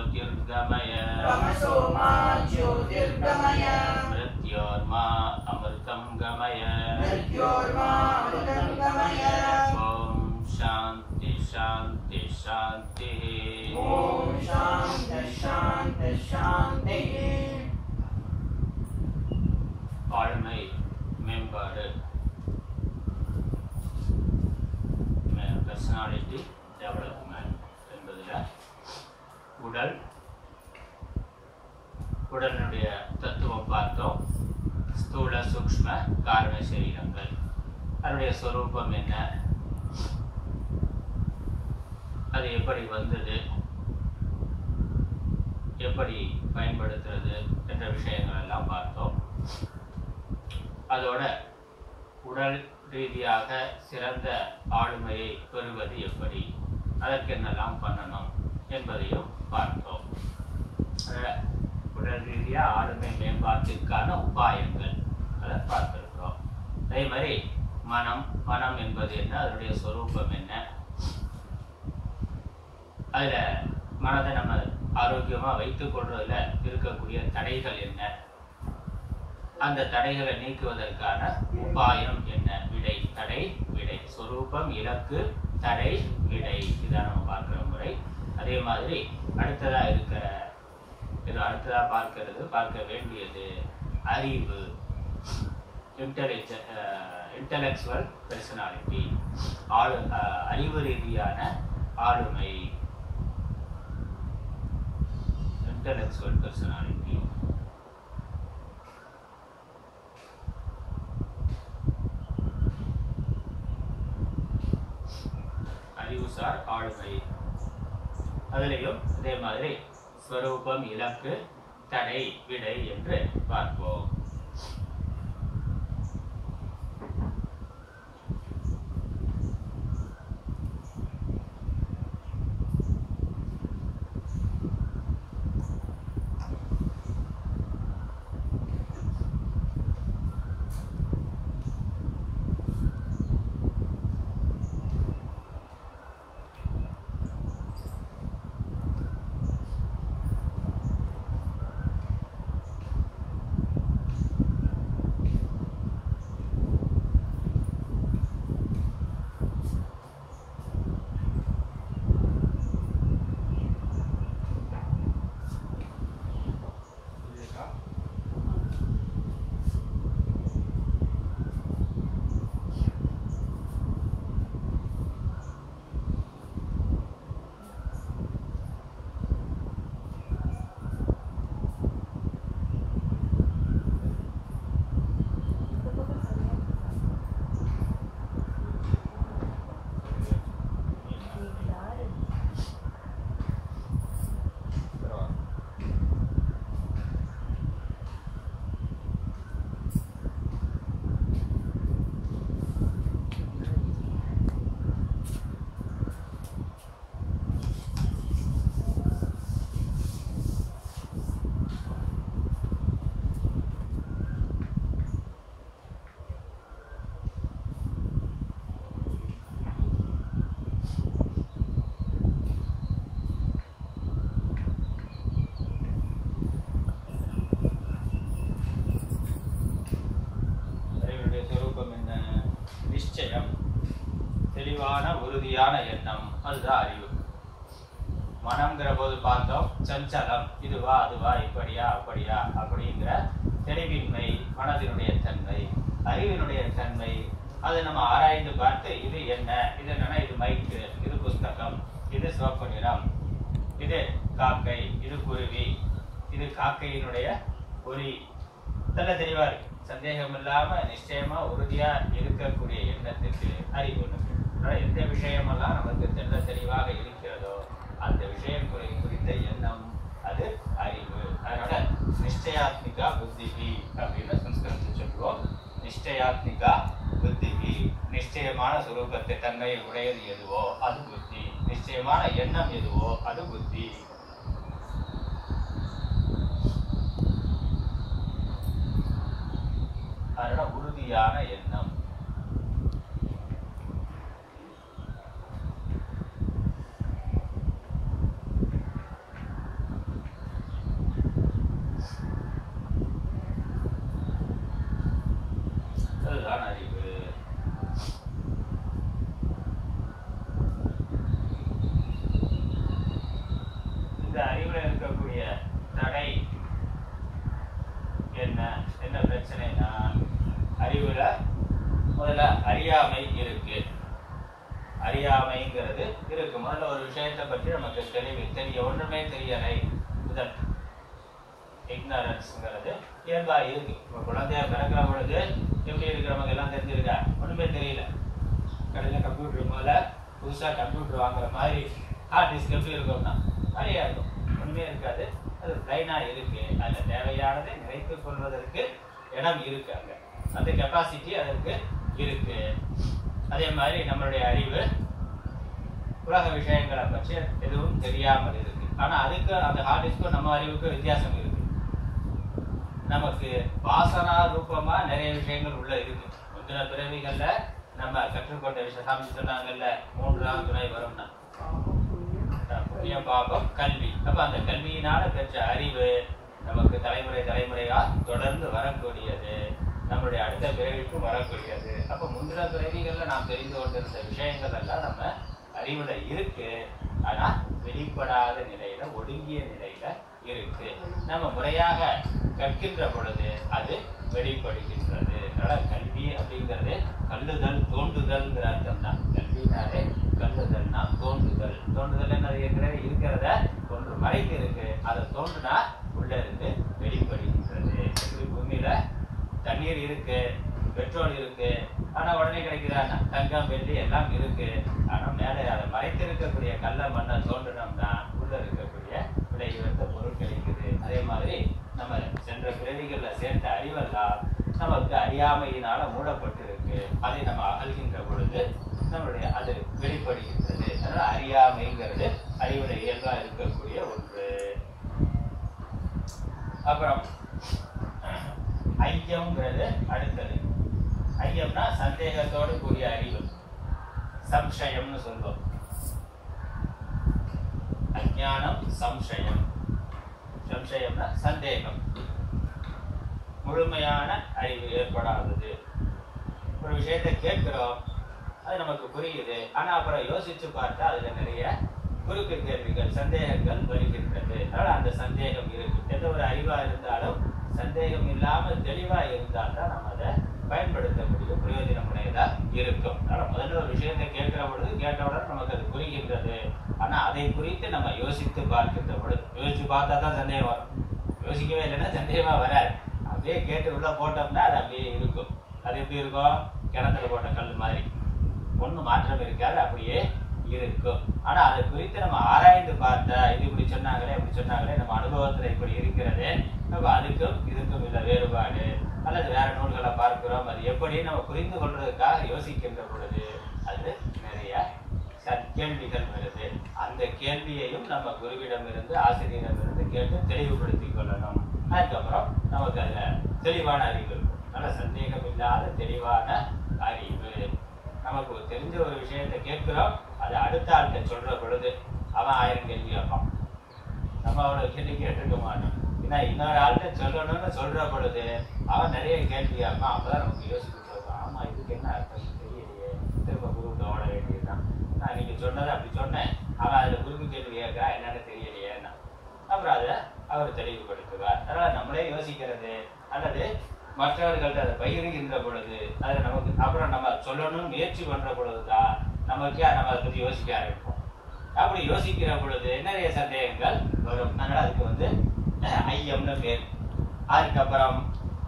ज्योतिर्गमय तमसो मा ज्योतिर्गमय मृत्योर्मा अमृतं गमय मृत्योर्मामृतं गमय ॐ शान्ति शान्ति शान्तिः ॐ शान्ति शान्ति शान्तिः ஆளுமை மேம்பாடு பர்சனாலிட்டி டெவலப்மெண்ட் என்பதில் உடல் உடலினுடைய தத்துவம் பார்த்தோம் ஸ்தூல சூக்ஷ்ம காரண சரீரங்கள் அதனுடைய சொரூபம் என்ன அது எப்படி வந்தது எப்படி பயன்படுத்துறது என்ற விஷயங்கள் எல்லாம் பார்த்தோம் அதோட உடல் ரீதியாக சிறந்த ஆளுமையை பெறுவது எப்படி அதற்கு என்னெல்லாம் பண்ணணும் என்பதையும் பார்த்தோம் அதுல உடல் ரீதியாக ஆளுமை மேம்பாட்டிற்கான உபாயங்கள் அதை பார்த்துருக்கிறோம் அதே மாதிரி மனம் மனம் என்பது என்ன அதனுடைய சொரூபம் என்ன அதுல மனதை நம்ம ஆரோக்கியமா வைத்துக் கொள்றதுல இருக்கக்கூடிய தடைகள் என்ன அந்த தடைகளை நீக்குவதற்கான உபாயம் என்ன விடை தடை விடை சொரூபம் இலக்கு தடை விடை இதான் நம்ம பார்க்கிற முறை அதே மாதிரி அடுத்ததா இருக்கிற இது அடுத்ததா பார்க்கிறது பார்க்க வேண்டியது அறிவு இன்டெலிஜ இன்டலெக்சுவல் பெர்சனாலிட்டி ஆளு அஹ், அறிவு ரீதியான ஆளுமை இன்டலெக்சுவல் பெர்சனாலிட்டி அறிவுசார் ஆளுமை அதிலையும் இதே மாதிரி ஸ்வரூபம் இலக்கு தடை விடை என்று பார்ப்போம் அறிவுடைய சொரூபம் என்ன நிச்சயம் தெளிவான உறுதியான எண்ணம் அதுதான் அறிவு மனம்ங்கிற போது பார்த்தோம் சஞ்சலம் இதுவா அதுவா இப்படியா அப்படியா அப்படிங்கிற தெளிவின்மை மனதினுடைய தன்மை அறிவினுடைய தன்மை அதை நம்ம ஆராய்ந்து பார்த்து இது என்ன இது என்னன்னா இது மைக்கு இது புஸ்தகம் இது சிவப்பு நிறம் இது காக்கை இது குருவி இது காக்கையினுடைய ஒலி இதெல்லாம் தெளிவா இருக்கு சந்தேகம் இல்லாம நிச்சயமா உறுதியா இருக்கக்கூடிய எண்ணத்துக்கு அறிவு உண்டு அதனால எந்த விஷயமெல்லாம் நமக்கு தெள்ள தெளிவாக இருக்கிறதோ அந்த விஷயம் குறி- குறித்த எண்ணம் அது அறிவு அதனால நிச்சயாத்மிகா புத்திகி அப்படின்னு சம்ஸ்கிருதத்தில் சொல்லுவோம் நிச்சயாத்மிகா புத்திகி நிச்சயமான சுரூபத்தை தன்மையை உடையது எதுவோ அது புத்தி நிச்சயமான எண்ணம் எதுவோ அது புத்தி அதனால உறுதியான எண்ணம் அறியாமைங்கிறது இருக்கு முதல்ல ஒரு விஷயத்தை பற்றி நமக்கு தெளிவு தெரிய ஒன்றுமே தெரியலை முதல் இக்னரன்ஸ்ங்கிறது இயல்பா இருக்கு இப்போ குழந்தையா பிறக்கிற பொழுது எப்படி இருக்கிறவங்க எல்லாம் தெரிஞ்சிருக்கா ஒண்ணுமே தெரியல கடையில் கம்ப்யூட்டர் முதல்ல புதுசா கம்ப்யூட்டர் வாங்குற மாதிரி ஹார்ட் டிஸ்க் எப்படி இருக்கும்னா நிறையா இருக்கும் ஒண்ணுமே இருக்காது அது பிளைனா இருக்கு அதுல தேவையானதை நிறைத்துக் கொள்வதற்கு இடம் இருக்கு அங்க அந்த கெப்பாசிட்டி அதற்கு இருக்கு அதே மாதிரி நம்மளுடைய அறிவு உலக விஷயங்களை பற்றி எதுவும் தெரியாமல் இருக்கு ஆனா அதுக்கு அந்த ஹார்ட் டிஸ்க்கும் நம்ம அறிவுக்கு வித்தியாசம் இருக்கு நமக்கு வாசனா ரூபமா நிறைய விஷயங்கள் உள்ள இருக்கு முந்தின பிறவிகள்ல நம்ம கற்றுக்கொண்ட விஷயம் சாமி சொன்னாங்கல்ல மூன்றாம் துணை வரும்னா புண்ணிய பாபம் கல்வி அப்ப அந்த கல்வியினால பெற்ற அறிவு நமக்கு தலைமுறை தலைமுறையா தொடர்ந்து வரக்கூடியது நம்மளுடைய அடுத்த பிறவிக்கும் வரக்கூடியது அப்ப முந்தின பிறவிகள்ல நாம் தெரிந்து கொண்டிருந்த விஷயங்கள் எல்லாம் நம்ம அறிவுல இருக்கு ஆனா வெளிப்படாத நிலையில ஒடுங்கிய நிலையில இருக்கு நம்ம முறையாக கற்கின்ற பொழுது அது வெளிப்படுகின்றது அதனால கல்வி அப்படிங்கிறது கல்லுதல் தோண்டுதல்ங்கிற அர்த்தம் தான் கல்வினாலே கல்லுதல்னா தோண்டுதல் தோண்டுதல் என்னது ஏற்கனவே இருக்கிறத ஒன்று மறைத்து இருக்கு அதை தோண்டுனா உள்ள இருந்து வெளிப்படுகின்றது எப்படி பூமியில தண்ணீர் இருக்கு பெட்ரோல் இருக்கு ஆனா உடனே கிடைக்குதா தங்கம் வெள்ளி எல்லாம் இருக்கு ஆனா மேலே அதை மறைத்து இருக்கக்கூடிய கல்ல மண்ணை தோண்டினோம்னா உள்ள இருக்கக்கூடிய விலை உயர்ந்த பொருள் கிடைக்குது அதே மாதிரி நம்ம சென்ற பிறவிகள்ல சேர்த்த அறிவெல்லாம் நமக்கு அறியாமையினால மூடப்பட்டு இருக்கு அதை நம்ம அகல்கின்ற பொழுது நம்மளுடைய அது வெளிப்படுகின்றது அதனால அறியாமைங்கிறது அறிவுல இயல்பா இருக்கக்கூடிய ஒன்று அப்புறம் ஐயம்ங்கிறது அடுத்தது ஐயம்னா சந்தேகத்தோடு கூடிய அறிவு சம்சயம்னு சொல்லுவோம் அஜானம் சம்சயம் சம்சயம்னா சந்தேகம் முழுமையான அறிவு ஏற்படாதது ஒரு விஷயத்தை கேட்கிறோம் அது நமக்கு புரியுது ஆனா அப்புறம் யோசிச்சு பார்த்தா அதுல நிறைய குறுக்கு கேள்விகள் சந்தேகங்கள் வருகின்றது அதனால அந்த சந்தேகம் இருக்கு எந்த ஒரு அறிவா இருந்தாலும் சந்தேகம் இல்லாம தெளிவா இருந்தால் தான் நம்ம அதை பயன்படுத்தக்கூடிய பிரயோஜனமுடையதா இருக்கும் அதனால முதல்ல ஒரு விஷயத்தை கேட்கிற பொழுது கேட்டவுடன் நமக்கு அது புரிகின்றது ஆனா அதை குறித்து நம்ம யோசித்து பார்க்கின்ற பொழுது யோசிச்சு பார்த்தா தான் சந்தேகம் வரும் யோசிக்கவே இல்லைன்னா சந்தேகமா வராது அப்படியே கேட்டு உள்ள போட்டோம்னா அது அப்படியே இருக்கும் அது எப்படி இருக்கும் கிணத்துல போட்ட கல் மாதிரி ஒண்ணும் மாற்றம் இருக்காது அப்படியே இருக்கும் ஆனா அதை குறித்து நம்ம ஆராய்ந்து பார்த்தா இது இப்படி சொன்னாங்களே இப்படி சொன்னாங்களே நம்ம அனுபவத்துல இப்படி இருக்கிறது அப்ப அதுக்கும் இதுக்கும் உள்ள வேறுபாடு அல்லது வேற நூல்களை பார்க்கிறோம் அது எப்படி நம்ம புரிந்து கொள்றதுக்காக யோசிக்கின்ற பொழுது அது நிறைய ச- கேள்விகள் வருது அந்த கேள்வியையும் நம்ம குருவிடமிருந்து ஆசிரியரிடமிருந்து கேட்டு தெளிவுபடுத்திக் கொள்ளணும் அதுக்கப்புறம் நமக்கு அதுல தெளிவான அறிவு இருக்கும் நல்ல சந்தேகம் இல்லாத தெளிவான அறிவு நமக்கு ஒரு தெரிஞ்ச ஒரு விஷயத்தை கேட்கிறோம் அதை அடுத்த ஆள்கிட்ட சொல்ற பொழுது அவன் ஆயிரம் கேள்வி கேட்பான் நம்ம அவ்வளவு கேள்வி கேட்டிருக்க மாட்டோம் ஏன்னா இன்னொரு ஆள்கிட்ட சொல்லணும்னு சொல்ற பொழுது அவன் நிறைய கேள்வி கேட்பான் அப்பதான் நமக்கு யோசிக்க சொல்லுவான் ஆமா இதுக்கு என்ன அர்த்தம் தெரியலையே திரும்ப குருக்கிட்ட ஓட வேண்டியதுதான் நான் நீங்க சொன்னதை அப்படி சொன்னேன் அவன் அதுல குறுக்கு கேள்வி கேட்கா என்னன்னு தெரியலையேன்னா அப்புறம் அதை அவர் தெளிவுபடுத்துவார் அதனால நம்மளே யோசிக்கிறது அல்லது மற்றவர்கள்ட்ட அதை பகிர்கின்ற பொழுது அதை நமக்கு அப்புறம் நம்ம சொல்லணும்னு முயற்சி பண்ற பொழுதுதான் நமக்கே நம்ம அதை பத்தி யோசிக்க ஆரம்பிப்போம் அப்படி யோசிக்கிற பொழுது நிறைய சந்தேகங்கள் வரும் அதனால அதுக்கு வந்து ஐயம்னு பேர் அதுக்கப்புறம்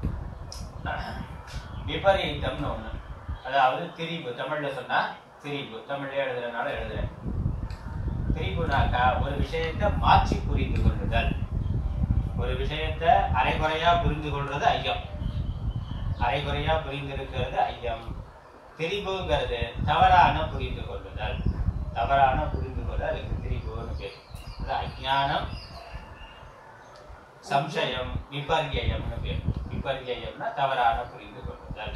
விபரீதம்னு ஒண்ணு அதாவது திரிபு தமிழ்ல சொன்னா திரிபு தமிழ்ல எழுதுறதுனால எழுதுறேன் திரிபுனாக்கா ஒரு விஷயத்தை மாற்றி புரிந்து கொள்ளுதல் ஒரு விஷயத்தை அரைகுறையா புரிந்து கொள்றது ஐயம் அரைகுறையா புரிந்திருக்கிறது ஐயம் திரிபுங்கிறது தவறான புரிந்து கொள்ளுதல் தவறான புரிந்து கொள்ளுதல் அதுக்கு திரிபுன்னு பேர் அது அஜானம் சம்சயம் விபர்யம்னு பேர் விபர்யம்னா தவறான புரிந்து கொள்ளுதல்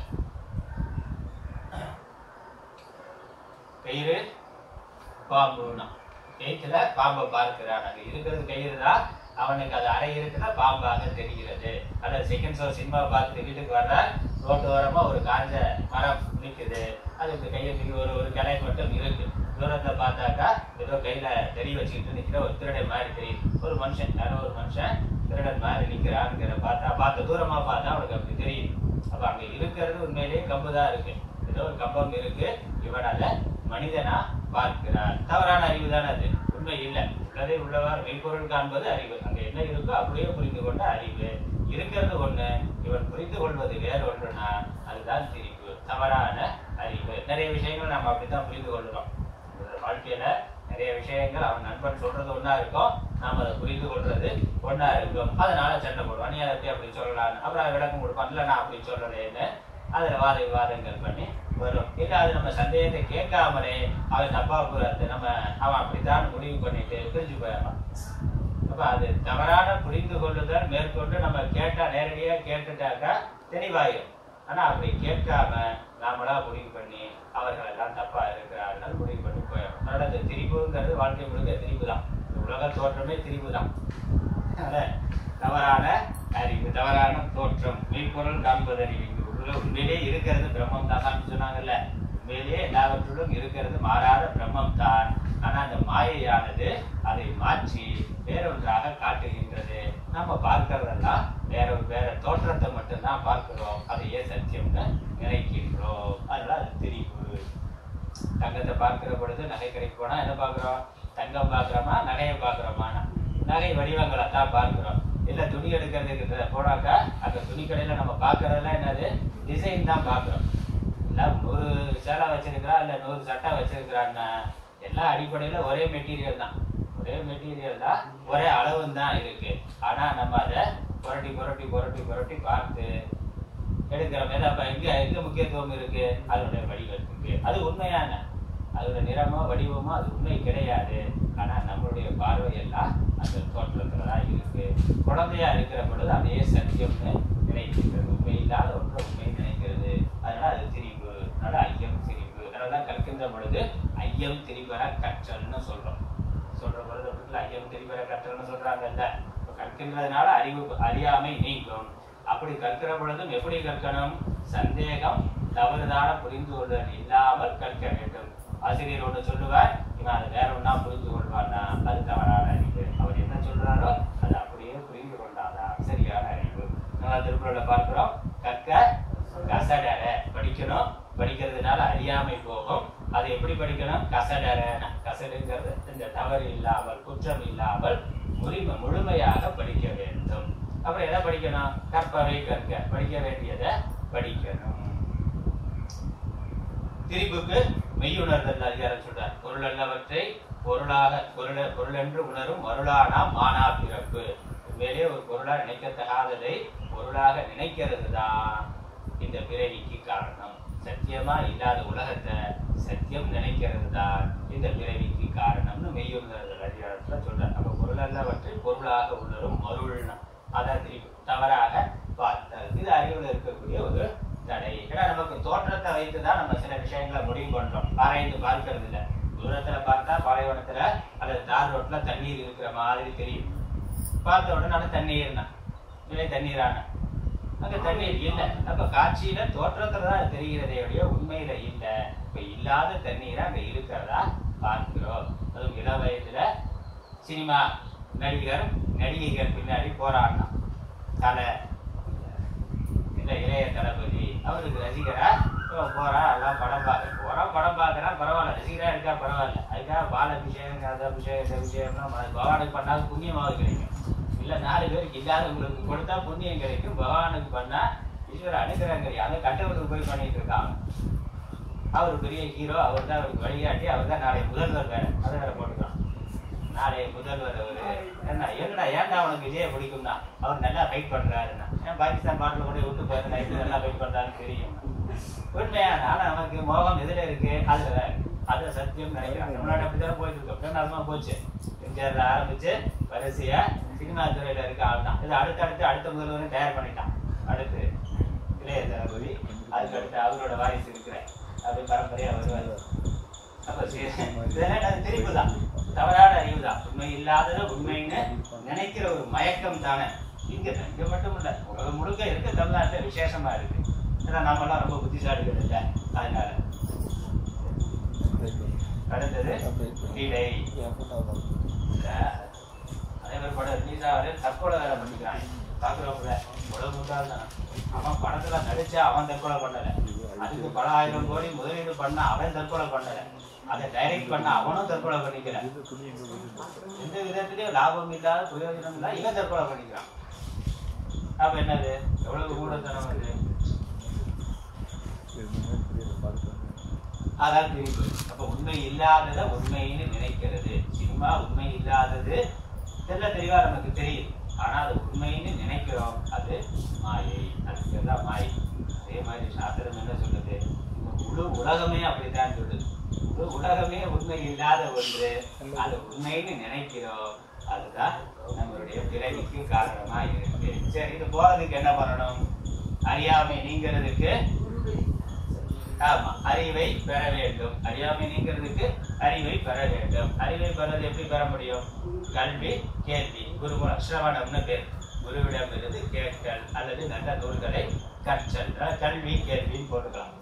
கயிறு பாம்புனா கயிற்றுல பாம்பை பார்க்கிறான் அங்க இருக்கிறது கயிறு தான் அவனுக்கு அது அறை இருக்குன்னா பாம்பாக தெரிகிறது அல்லது செகண்ட் ஷோ சினிமா பார்த்துட்டு வீட்டுக்கு வர்ற ரோட்டு ஓரமா ஒரு காஞ்ச மரம் நிக்குது அதுக்கு கையை தூக்கி ஒரு ஒரு கிளை மட்டும் இருக்கு தூரத்துல பார்த்தாக்கா ஏதோ கையில தெரிய வச்சுக்கிட்டு நிக்கிற ஒரு திருடன் மாதிரி தெரியுது ஒரு மனுஷன் யாரோ ஒரு மனுஷன் திருடன் மாதிரி நிக்கிறாங்கிற பார்த்தா பார்த்த தூரமா பார்த்தா அவனுக்கு அப்படி தெரியுது அப்ப அங்க இருக்கிறது உண்மையிலேயே கம்பு தான் இருக்கு ஏதோ ஒரு கம்பம் இருக்கு இவன் அதை மனிதனா பார்க்கிறார் தவறான அறிவு தானே அது உண்மை இல்லை உள்ளதை உள்ளவாறு மெய்ப்பொருள் காண்பது அறிவு அங்க என்ன இருக்கோ அப்படியே புரிந்து கொண்ட அறிவு இருக்கிறது ஒண்ணு இவன் புரிந்து கொள்வது வேற ஒன்றுனா அதுதான் திரிப்பு தவறான அறிவு நிறைய விஷயங்கள் நம்ம அப்படித்தான் புரிந்து கொள்கிறோம் இந்த வாழ்க்கையில நிறைய விஷயங்கள் அவன் நண்பன் சொல்றது ஒண்ணா இருக்கும் நாம அதை புரிந்து கொள்றது ஒண்ணா இருக்கும் அதனால சண்டை போடுவான் நீ அதை எப்படி அப்படி சொல்லலான்னு அப்புறம் அவன் விளக்கம் கொடுப்பான் இல்லை நான் அப்படி சொல்லலேன்னு அதுல வாத விவாதங்கள் பண்ணி வரும் இல்ல அது நம்ம சந்தேகத்தை கேட்காமலே அவன் தப்பா போறது நம்ம அவன் அப்படித்தான் முடிவு பண்ணிட்டு பிரிஞ்சு போயிடலாம் அப்ப அது தவறான புரிந்து கொள்ளுதல் மேற்கொண்டு நம்ம கேட்டா நேரடியா கேட்டுட்டாக்கா தெளிவாயிரும் ஆனா அப்படி கேட்காம நாமளா முடிவு பண்ணி அவர்கள் எல்லாம் தப்பா இருக்கிறார்கள் முடிவு பண்ணி போயிடும் அதனால அந்த திரிபுங்கிறது வாழ்க்கை முழுக்க திரிபு தான் உலக தோற்றமே திரிபு தான் அதனால தவறான அறிவு தவறான தோற்றம் மெய்ப்பொருள் காண்பது அறிவு இங்கு உள்ள உண்மையிலே இருக்கிறது பிரம்மம் தான் சொன்னாங்கல்ல உண்மையிலேயே எல்லாவற்றிலும் இருக்கிறது மாறாத பிரம்மம் தான் ஆனா அந்த மாயையானது அதை மாற்றி வேறொன்றாக காட்டுகின்றது நம்ம பார்க்கறதெல்லாம் வேற வேற தோற்றத்தை மட்டும்தான் பார்க்கிறோம் அதையே சத்தியம்னு நினைக்கின்றோம் அதனால அது திரிவு தங்கத்தை பார்க்கிற பொழுது நகை கடைக்கு போனா என்ன பார்க்கிறோம் தங்கம் பார்க்கிறோமா நகையை பார்க்கிறோமா நகை வடிவங்களை தான் பார்க்கிறோம் இல்ல துணி எடுக்கிறதுக்கு போனாக்கா அந்த துணி கடையில நம்ம பார்க்கறதெல்லாம் என்னது டிசைன் தான் பார்க்கிறோம் இல்ல நூறு சேலை வச்சிருக்கிறா இல்ல நூறு சட்டை வச்சிருக்கிறான்னா எல்லாம் அடிப்படையில ஒரே மெட்டீரியல் தான் ஒரே மெட்டீரியல் தான் ஒரே அளவு தான் இருக்கு ஆனா நம்ம அதை புரட்டி புரட்டி புரட்டி புரட்டி பார்த்து எடுக்கிறோம் ஏதா அப்ப எங்க எங்க முக்கியத்துவம் இருக்கு அதனுடைய வடிவத்துக்கு அது உண்மையான அதோட நிறமோ வடிவமோ அது உண்மை கிடையாது ஆனா நம்மளுடைய பார்வை எல்லாம் அந்த தோற்றத்துல தான் இருக்கு குழந்தையா இருக்கிற பொழுது அதையே சத்தியம்னு நினைக்கிறது உண்மை இல்லாத ஒன்றை உண்மை நினைக்கிறது அதனால அது திரிவு அதனால ஐயம் திரிவு அதனாலதான் கற்கின்ற பொழுது ஐயம் திரிபர கற்றல்னு சொல்றோம் சொல்ற பொழுது வீட்டுல ஐயம் திரிபர கற்றல்னு சொல்றாங்கல்ல இப்ப கற்கின்றதுனால அறிவு அறியாமை நீங்கும் அப்படி கற்கிற பொழுதும் எப்படி கற்கணும் சந்தேகம் தவறுதான புரிந்து கொள்ளுதல் இல்லாமல் கற்க வேண்டும் ஆசிரியர் ஒன்று சொல்லுவார் இவன் அதை வேற ஒண்ணா புரிந்து கொள்வான்னா அது தவறான அறிவு அவர் என்ன சொல்றாரோ அது அப்படியே புரிந்து கொண்டாதா சரியான அறிவு நம்ம திருக்குறளை பார்க்கிறோம் கற்க கசடர படிக்கணும் படிக்கிறதுனால அறியாமை போகும் அதை எப்படி படிக்கணும் கசடர கசடுங்கிறது இந்த தவறு இல்லாமல் குற்றம் இல்லாமல் முறிம முழுமையாக படிக்க வேண்டும் அப்புறம் எதை படிக்கணும் கற்பவை கற்க படிக்க வேண்டியதை படிக்கணும் திரிபுக்கு மெய்யுணர்தல் அதிகாரம் சொல்றார் பொருள் அல்லவற்றை பொருளாக பொருள பொருளென்று உணரும் மருளானா மானா பிறப்பு உண்மையிலே ஒரு பொருளா நினைக்கத்தகாததை பொருளாக நினைக்கிறது தான் இந்த பிறவிக்கு காரணம் சத்தியமா இல்லாத உலகத்தை சத்தியம் நினைக்கிறது தான் இந்த பிறவிக்கு காரணம்னு மெய்யுணர்தல் அதிகாரத்துல சொல்றார் அப்ப பொருள் அல்லவற்றை பொருளாக உணரும் மருள்னா அதான் திரிபு தவறாக பார்த்தல் இது அறிவுல இருக்கக்கூடிய ஒரு தடை ஏன்னா நமக்கு தோற்றத்தை வைத்து தான் நம்ம சில விஷயங்களை முடிவு பண்றோம் ஆராய்ந்து பார்க்கறது இல்ல தூரத்துல பார்த்தா பாலைவனத்துல அல்லது தார் ரோட்ல தண்ணீர் இருக்கிற மாதிரி தெரியும் பார்த்த உடனே அது தண்ணீர்னா இல்லை தண்ணீரான அங்க தண்ணீர் இல்லை அப்ப காட்சியில தோற்றத்துல தான் தெரிகிறதே ஒழிய உண்மையில இல்ல இப்ப இல்லாத தண்ணீர் அங்க இருக்கிறதா பார்க்கிறோம் அதுவும் இள வயதுல சினிமா நடிகர் நடிகைகள் பின்னாடி போராடினான் தலை இல்ல இளைய தளபதி அவருக்கு ரசிகரா இவன் போறான் எல்லாம் படம் பார்க்க போறான் படம் பார்க்கறான் பரவாயில்ல ரசிகரா இருக்கா பரவாயில்ல அதுக்காக பால அபிஷேகம் அது அபிஷேகம் இந்த அபிஷேகம்னா ம- பகவானுக்கு பண்ணாலும் புண்ணியமாவது கிடைக்கும் இல்ல நாலு பேருக்கு இல்லாதவங்களுக்கு கொடுத்தா புண்ணியம் கிடைக்கும் பகவானுக்கு பண்ணா ஈஸ்வர அனுகிரகம் கிடைக்கும் அதை கட்டவருக்கு போய் பண்ணிட்டு இருக்கான் அவர் பெரிய ஹீரோ அவர் தான் அவருக்கு வழிகாட்டி அவர் தான் நாளை முதல்வர் வேற அதை வேற போட்டுக்கலாம் நாளைய முதல்வர் அவரு என்ன என்னடா ஏன்டா அவனுக்கு விஜய பிடிக்கும்னா அவர் நல்லா ஃபைட் பண்றாருன்னா ஏன் பாகிஸ்தான் பாட்டில் கூட விட்டு போயிருந்தா எப்படி நல்லா ஃபைட் பண்றாருன்னு தெரியும் உண்மையான ஆனா நமக்கு மோகம் எதுல இருக்கு அதுல தான் இருக்கு. அதுல சத்தியம் நினைக்கிறாங்க தமிழ்நாடு அப்படிதான் போயிட்டு இருக்கோம் பிரமாதமா போச்சு எம்ஜிஆர்ல ஆரம்பிச்சு வரிசையா சினிமா துறையில இருக்க ஆள் தான் இது அடுத்து அடுத்து அடுத்த முதல்வரும் தயார் பண்ணிட்டான் அடுத்து இளைய தளபதி அதுக்கு அடுத்து அவரோட வாரிசு இருக்கிறேன் அப்படி பரம்பரையா வருவாரு அப்ப சரி, இதெல்லாம் அது திரிப்புதான் தவறான அறிவுதான் உண்மை இல்லாதத உண்மைன்னு நினைக்கிற ஒரு மயக்கம் தானே இங்க இங்க மட்டும் இல்ல உலகம் முழுக்க இருக்க தமிழ்நாட்டுல விசேஷமா இருக்கு ஏன்னா நாமெல்லாம் ரொம்ப புத்திசாலிகள் இல்ல அதனால அடுத்தது இடை இல்ல, அதே மாதிரி படம் ரிலீஸ் ஆகுது தற்கொலை வேலை பண்ணிக்கிறான் பாக்குறவங்கள உலக முட்டாள் தான் அவன் படத்துல நடிச்சா அவன் தற்கொலை பண்ணல அதுக்கு பல ஆயிரம் கோடி முதலீடு பண்ண அவன் தற்கொலை பண்ணல அதை டைரக்ட் பண்ண அவனும் தற்கொலை பண்ணிக்கிறான் எந்த விதத்திலயும் லாபம் இல்லாத பிரயோஜனம் இல்லாத இவன் தற்கொலை பண்ணிக்கிறான் அப்ப என்னது எவ்வளவு மூடத்தனம் அது அதான் திரிபு அப்ப உண்மை இல்லாததை உண்மைன்னு நினைக்கிறது சினிமா உண்மை இல்லாதது தெல்ல தெளிவா நமக்கு தெரியும் ஆனா அது உண்மைன்னு நினைக்கிறோம் அது மாயை அது பேர் தான் மாயை அதே மாதிரி சாஸ்திரம் என்ன சொல்லுது இந்த முழு உலகமே அப்படித்தான் சொல்லுது முழு உலகமே உண்மை இல்லாத ஒன்று அது உண்மைன்னு நினைக்கிறோம் அதுதான் நம்மளுடைய பிறவிக்கு காரணமா இருக்கு சரி இது போறதுக்கு என்ன பண்ணணும் அறியாமை நீங்கிறதுக்கு ஆமா அறிவை பெற வேண்டும் அறியாமை நீங்கிறதுக்கு அறிவை பெற வேண்டும் அறிவை பெறது எப்படி பெற முடியும் கல்வி கேள்வி குருகுலம் சிரவணம்னு பேர் குருவிடம் இருந்து கேட்டல் அல்லது நல்ல நூல்களை கற்றல் அதாவது கல்வி கேள்வின்னு போட்டுக்கலாம்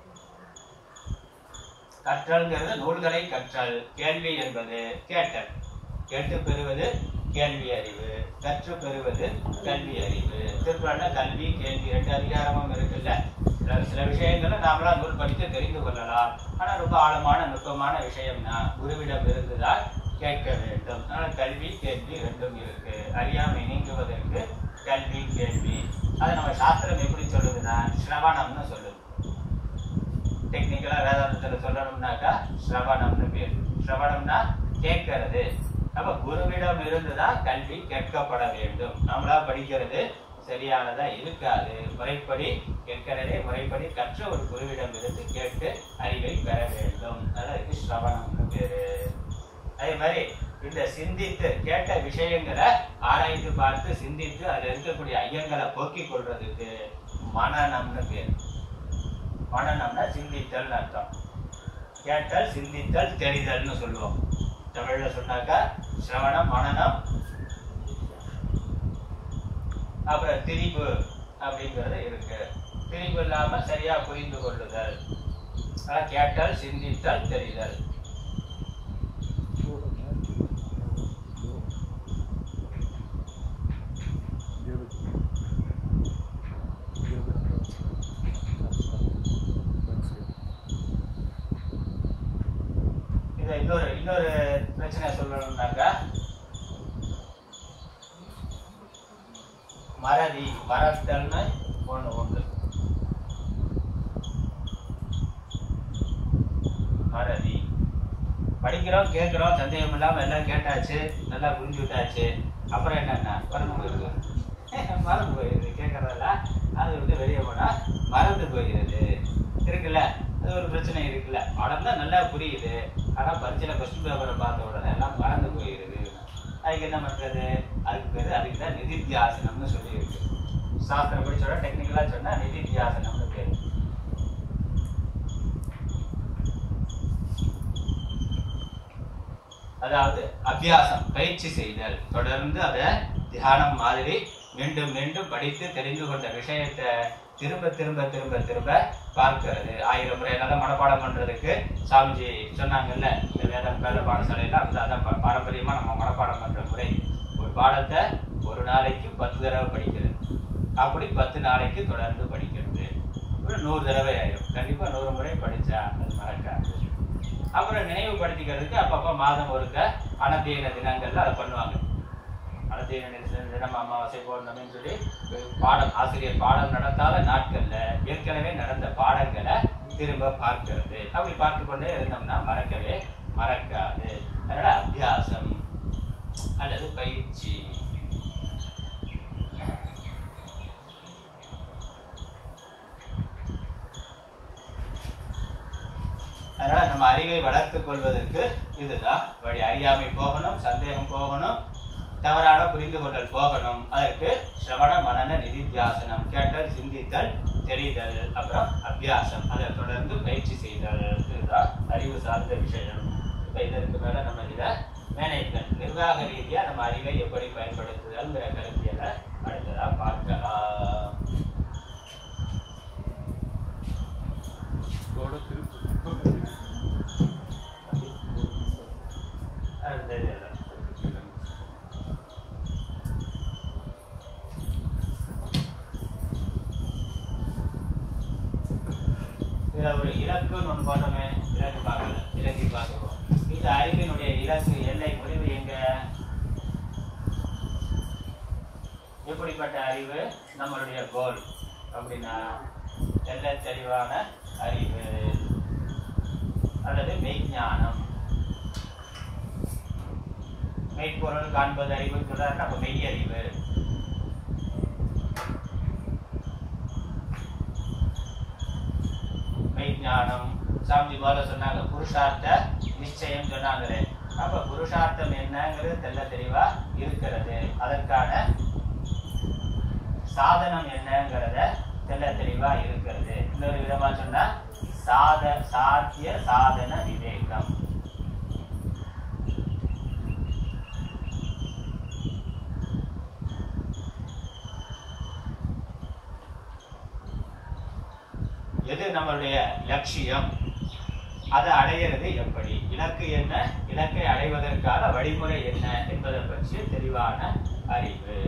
கற்றல்ங்கிறது நூல்களை கற்றல் கேள்வி என்பது கேட்டல் கேட்டு பெறுவது கேள்வி அறிவு கற்று பெறுவது கல்வி அறிவு திருக்குறள்ல கல்வி கேள்வி ரெண்டு அதிகாரமும் இருக்குல்ல சில சில விஷயங்களை நாமளா நூல் படித்து தெரிந்து கொள்ளலாம் ஆனா ரொம்ப ஆழமான நுட்பமான விஷயம்னா குருவிடம் இருந்துதான் கேட்க வேண்டும் அதனால கல்வி கேள்வி ரெண்டும் இருக்கு அறியாமை நீங்குவதற்கு கல்வி கேள்வி அதை நம்ம சாஸ்திரம் எப்படி சொல்லுதுன்னா சிரவணம்னு சொல்லுது டெக்னிக்கலா வேதாந்தத்துல சொல்லணும்னாக்கா சிரவணம்னு பேர் சிரவணம்னா கேட்கறது அப்ப குருவிடம் இருந்துதான் கல்வி கேட்கப்பட வேண்டும் நம்மளா படிக்கிறது சரியானதா இருக்காது முறைப்படி கேட்கிறதே முறைப்படி கற்ற ஒரு குருவிடம் இருந்து கேட்டு அறிவை பெற வேண்டும் அதான் இது சிரவணம்னு பேரு அதே மாதிரி இந்த சிந்தித்து கேட்ட விஷயங்களை ஆராய்ந்து பார்த்து சிந்தித்து அதுல இருக்கக்கூடிய ஐயங்களை போக்கிக் கொள்றதுக்கு மனநம்னு பேர் மனநம்னா சிந்தித்தல் அர்த்தம் கேட்டல் சிந்தித்தல் தெரிதல்னு சொல்லுவோம் தமிழ்ல சொன்னாக்கா சிரவணம் மனநம் அப்புறம் திரிபு அப்படிங்கிறது இருக்கு திரிபு இல்லாம சரியா புரிந்து கொள்ளுதல் அதான் கேட்டல் சிந்தித்தல் தெரிதல் இத இன்னொரு இன்னொரு பிரச்சனை சொல்லணும்னாக்கா மறதி மறத்தல்னு ஒண்ணு உண்டு மறதி படிக்கிறோம் கேட்கிறோம் சந்தேகம் இல்லாம எல்லாம் கேட்டாச்சு நல்லா புரிஞ்சு விட்டாச்சு அப்புறம் என்னன்னா மறந்து போயிருது மறந்து போயிருது கேட்கறதெல்லாம் அது வந்து வெளியே போனா மறந்து போயிருது இருக்குல்ல அது ஒரு பிரச்சனை இருக்குல்ல பாடம் தான் நல்லா புரியுது ஆனா பரீட்சையில கொஸ்டின் பேப்பரை பார்த்த உடனே எல்லாம் மறந்து போயிருது அதுக்கு என்ன பண்றது அதுக்கு பேரு அதுக்கு தான் நிதித்தியாசனம்னு சொல்லி இருக்கு சாஸ்திரம் படி சொல்ல டெக்னிக்கலா சொன்னா நிதித்தியாசனம்னு பேரு அதாவது அபியாசம் பயிற்சி செய்தல் தொடர்ந்து அதை தியானம் மாதிரி மீண்டும் மீண்டும் படித்து தெரிந்து கொண்ட விஷயத்தை திரும்ப திரும்ப திரும்ப திரும்ப பார்க்கிறது ஆயிரம் முறை என்னால மனப்பாடம் பண்றதுக்கு சாமிஜி சொன்னாங்கல்ல இந்த வேதம் வேத பாடசாலையில அந்த அதான் பா- பாரம்பரியமா நம்ம மனப்பாடம் பண்ற முறை ஒரு பாடத்தை ஒரு நாளைக்கு பத்து தடவை படிக்கிறது அப்படி பத்து நாளைக்கு தொடர்ந்து படிக்கிறது ஒரு நூறு தடவை ஆயிடும் கண்டிப்பா நூறு முறை படிச்சா அது மறக்காது அப்புறம் நினைவுபடுத்திக்கிறதுக்கு அப்பப்ப மாதம் ஒருக்க அனதீன தினங்கள்ல அதை பண்ணுவாங்க அனதீன தின- தினம் அமாவாசை பௌர்ணமின்னு சொல்லி பாடம் ஆசிரியர் பாடம் நடத்தாத நாட்கள்ல ஏற்கனவே நடந்த பாடங்களை திரும்ப பார்க்கிறது அப்படி பார்த்து கொண்டே இருந்தோம்னா மறக்கவே மறக்காது அதனால அபியாசம் அல்லது பயிற்சி அதனால நம்ம அறிவை வளர்த்துக் கொள்வதற்கு இதுதான் வழி அறியாமை போகணும் சந்தேகம் போகணும் தவறான புரிந்து கொண்டல் போகணும் அதற்கு சிரவண மனன நிதித்தியாசனம் கேட்டல் சிந்தித்தல் தெரிதல் அப்புறம் அபியாசம் அதை தொடர்ந்து பயிற்சி செய்தல் இதுதான் அறிவு சார்ந்த விஷயம் இப்ப இதற்கு மேல நம்ம இதை மேனேஜ்மெண்ட் நிர்வாக ரீதியா நம்ம அறிவை எப்படி பயன்படுத்துதல்ங்கிற கருத்தியலை அடுத்ததா பார்க்கலாம் அடுத்தது எல்லாம். இதுல ஒரு இலக்குன்னு ஒண்ணு போட்டோமே இலக்கு பார்க்கல இலக்கி பார்க்கல இந்த அறிவினுடைய இலக்கு எல்லை முடிவு எங்க எப்படிப்பட்ட அறிவு நம்மளுடைய கோல் அப்படின்னா எல்லை தெளிவான அறிவு அல்லது மெய்ஞானம் மெய்ப்பொருள் காண்பது அறிவுன்னு சொல்றாரு நம்ம மெய் அறிவு மெய்ஞானம் சாமி போல சொன்னாங்க புருஷார்த்த நிச்சயம் சொன்னாங்களே அப்ப புருஷார்த்தம் என்னங்கிறது தெல்ல தெளிவா இருக்கிறது அதற்கான சாதனம் என்னங்கிறத தெல்ல தெளிவா இருக்கிறது இன்னொரு விதமா சொன்னா சாத சாத்திய சாதன விவேகம் எது நம்மளுடைய லட்சியம் அதை அடையிறது எப்படி இலக்கு என்ன இலக்கை அடைவதற்கான வழிமுறை என்ன என்பதை பற்றிய தெளிவான அறிவு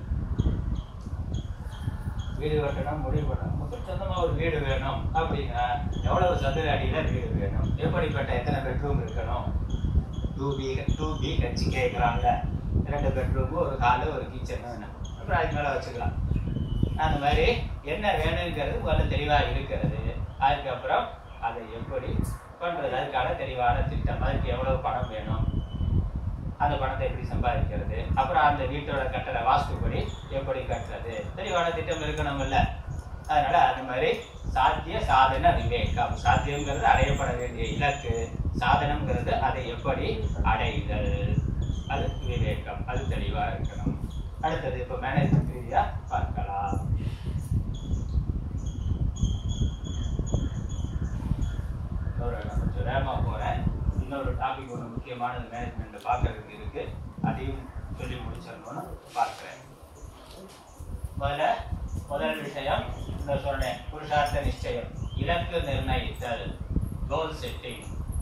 வீடு கட்டணும் முடிவு பண்ணணும் நமக்கு சொந்தமா ஒரு வீடு வேணும் அப்படின்னா எவ்வளவு சதுர அடியில வீடு வேணும் எப்படிப்பட்ட எத்தனை பெட்ரூம் இருக்கணும் two B two B H கேட்குறாங்க ரெண்டு பெட்ரூமு ஒரு ஹாலு ஒரு கிச்சன் வேணும் அப்புறம் அதுக்கு மேலே வச்சுக்கலாம் அந்த மாதிரி என்ன வேணுங்கிறது முதல்ல தெளிவா இருக்கிறது அதுக்கப்புறம் அதை எப்படி பண்றது அதுக்கான தெளிவான திட்டம் அதுக்கு எவ்வளவு பணம் வேணும் அந்த பணத்தை எப்படி சம்பாதிக்கிறது அப்புறம் அந்த வீட்டோட கட்டட வாஸ்துப்படி எப்படி கட்டுறது தெளிவான திட்டம் இருக்கணும்ல அதனால அந்த மாதிரி சாத்திய சாதன விவேகம் சாத்தியம்ங்கிறது அடையப்பட வேண்டிய இலக்கு சாதனம்ங்கிறது அதை எப்படி அடைதல் அது விவேகம் அது தெளிவா இருக்கணும் அடுத்தது இப்ப மேனேஜ்மெண்ட் ரீதியா பார்க்கலாம் ஒரு நான் கொஞ்சம் வேகமா போறேன் இன்னொரு டாபிக் ஒன்று முக்கியமானது மேனேஜ்மெண்ட் பார்க்கறதுக்கு இருக்கு அதையும் சொல்லி முடிச்சிடணும்னு பார்க்கிறேன் முதல்ல முதல் விஷயம் இந்த சொன்னேன் புருஷார்த்த நிச்சயம் இலக்கு நிர்ணயித்தல் கோல் செட்டிங்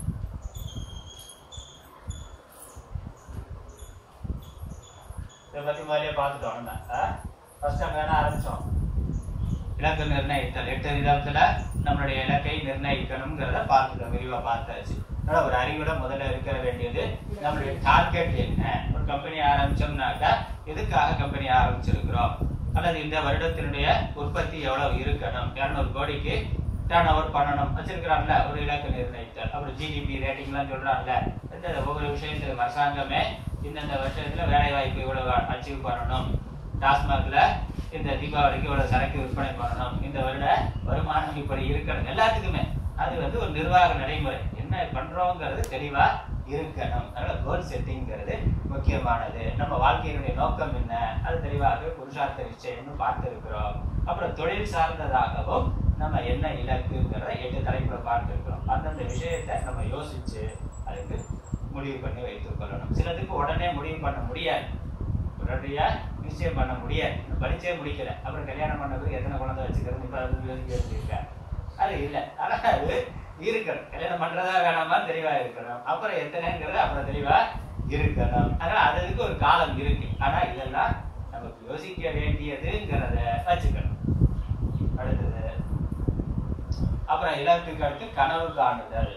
இதை பத்தி முதலே பார்த்துட்டோம் ஃபர்ஸ்ட் அங்க தானே ஆரம்பிச்சோம் இலக்கு நிர்ணயித்தல் எட்டு விதத்துல நம்மளுடைய இலக்கை நிர்ணயிக்கணுங்கிறத பார்த்துட்டோம் விரிவா பார்த்தாச்சு அதனால ஒரு அறிவுல முதல்ல இருக்க வேண்டியது நம்மளுடைய டார்கெட் என்ன ஒரு கம்பெனி ஆரம்பிச்சோம்னாக்கா எதுக்காக கம்பெனி ஆரம்பிச்சிருக்கிறோம் அல்லது இந்த வருடத்தினுடைய உற்பத்தி எவ்வளவு இருக்கணும் இரநூறு கோடிக்கு டர்ன் ஓவர் பண்ணணும் வச்சிருக்கிறான்ல ஒரு இலக்கு நிர்ணயித்தல் அப்புறம் ஜிடிபி ரேட்டிங்லாம் சொல்றான்ல இந்த ஒவ்வொரு விஷயத்துல அரசாங்கமே இந்தந்த வருஷத்துல வேலை வாய்ப்பு இவ்வளவு அச்சீவ் பண்ணணும் டாஸ்மாக்ல இந்த தீபாவளிக்கு இவ்வளவு சரக்கு விற்பனை பண்ணணும் இந்த வருட வருமானம் இப்படி இருக்கணும் எல்லாத்துக்குமே அது வந்து ஒரு நிர்வாக நடைமுறை என்ன பண்றோங்கிறது தெளிவா இருக்கணும் அதனால கோல் செட்டிங்கிறது முக்கியமானது நம்ம வாழ்க்கையினுடைய நோக்கம் என்ன அது தெளிவாக புருஷார்த்த நிச்சயம்னு பார்த்திருக்கிறோம் அப்புறம் தொழில் சார்ந்ததாகவும் நம்ம என்ன இலக்குங்கிறத எட்டு தலைப்புல பார்த்திருக்கிறோம் அந்தந்த விஷயத்தை நம்ம யோசிச்சு அதுக்கு முடிவு பண்ணி வைத்துக் கொள்ளணும் சிலதுக்கு உடனே முடிவு பண்ண முடியாது உடனடியா நிச்சயம் பண்ண முடியாது இன்னும் படிச்சே முடிக்கல அப்புறம் கல்யாணம் பண்ண பிறகு எத்தனை குழந்தை வச்சுக்கிறது இப்ப அது யோசிக்க இருக்க அது இல்லை ஆனா அது இருக்கணும் கல்யாணம் பண்றதா வேணாமா தெளிவா இருக்கணும் அப்புறம் எத்தனைங்கிறது அப்புறம் தெளிவா இருக்கணும் அதனால அதுக்கு ஒரு காலம் இருக்கு ஆனா இதெல்லாம் நமக்கு யோசிக்க வேண்டியதுங்கிறத வச்சுக்கணும் அடுத்தது அப்புறம் இலக்குக்கு அடுத்து கனவு காணுதல்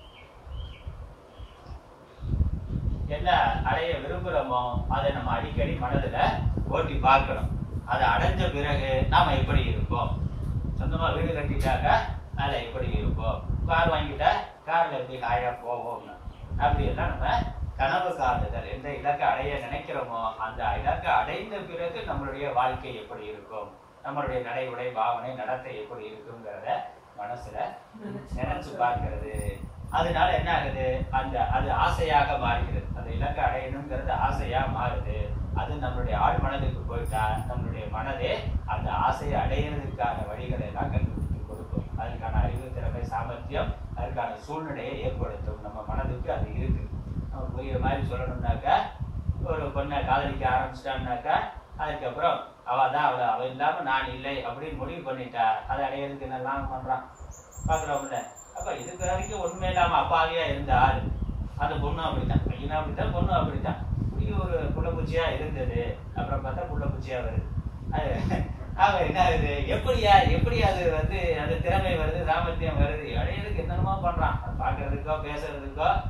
என்ன அடைய விரும்புகிறோமோ அதை நம்ம அடிக்கடி மனதுல ஓட்டி பார்க்கணும் அதை அடைஞ்ச பிறகு நாம எப்படி இருப்போம் சொந்தமா வீடு கட்டிட்டாக்க அதில் எப்படி இருப்போம் கார் வாங்கிட்டா கார்ல எப்படி ஹாயா போவோம்னு அப்படி எல்லாம் நம்ம கனவு காணுதல் எந்த இலக்கை அடைய நினைக்கிறோமோ அந்த இலக்கை அடைந்த பிறகு நம்மளுடைய வாழ்க்கை எப்படி இருக்கும் நம்மளுடைய நடை உடை பாவனை நடத்தை எப்படி இருக்குங்கிறத மனசுல நினைச்சு பார்க்கிறது அதனால என்ன ஆகுது அந்த அது ஆசையாக மாறுகிறது அந்த இலக்கை அடையணுங்கிறது ஆசையா மாறுது அது நம்மளுடைய ஆழ் மனதுக்கு போயிட்டா நம்மளுடைய மனதே அந்த ஆசையை அடையிறதுக்கான வழிகளை எல்லாம் கண்டுபிடித்து கொடுக்கும் அதுக்கான அறிவு திறமை சாமர்த்தியம் அதுக்கான சூழ்நிலையை ஏற்படுத்தும் நம்ம மனதுக்கு அது இருக்கு நம்ம புரியுற மாதிரி சொல்லணும்னாக்கா ஒரு பொண்ணை காதலிக்க ஆரம்பிச்சிட்டான்னாக்கா அதுக்கப்புறம் அவ தான் அவளை அவ இல்லாம நான் இல்லை அப்படின்னு முடிவு பண்ணிட்டா அதை அடையிறதுக்கு என்னெல்லாம் பண்றான் பாக்குறோம்ல அப்ப இதுக்கு வரைக்கும் உண்மை இல்லாம அப்பாவியா இருந்த ஆள் அந்த பொண்ணு அப்படித்தான் பையனும் அப்படித்தான் பொண்ணும் அப்படித்தான் இப்படி ஒரு புள்ளப்பூச்சியா இருந்தது அப்புறம் பார்த்தா புள்ளப்பூச்சியா வருது அது ஆக என்ன ஆகுது எப்படியா எப்படி அது வந்து அந்த திறமை வருது சாமர்த்தியம் வருது அடையிறதுக்கு என்னென்னமோ பண்றான் அது பார்க்கறதுக்கோ பேசுறதுக்கோ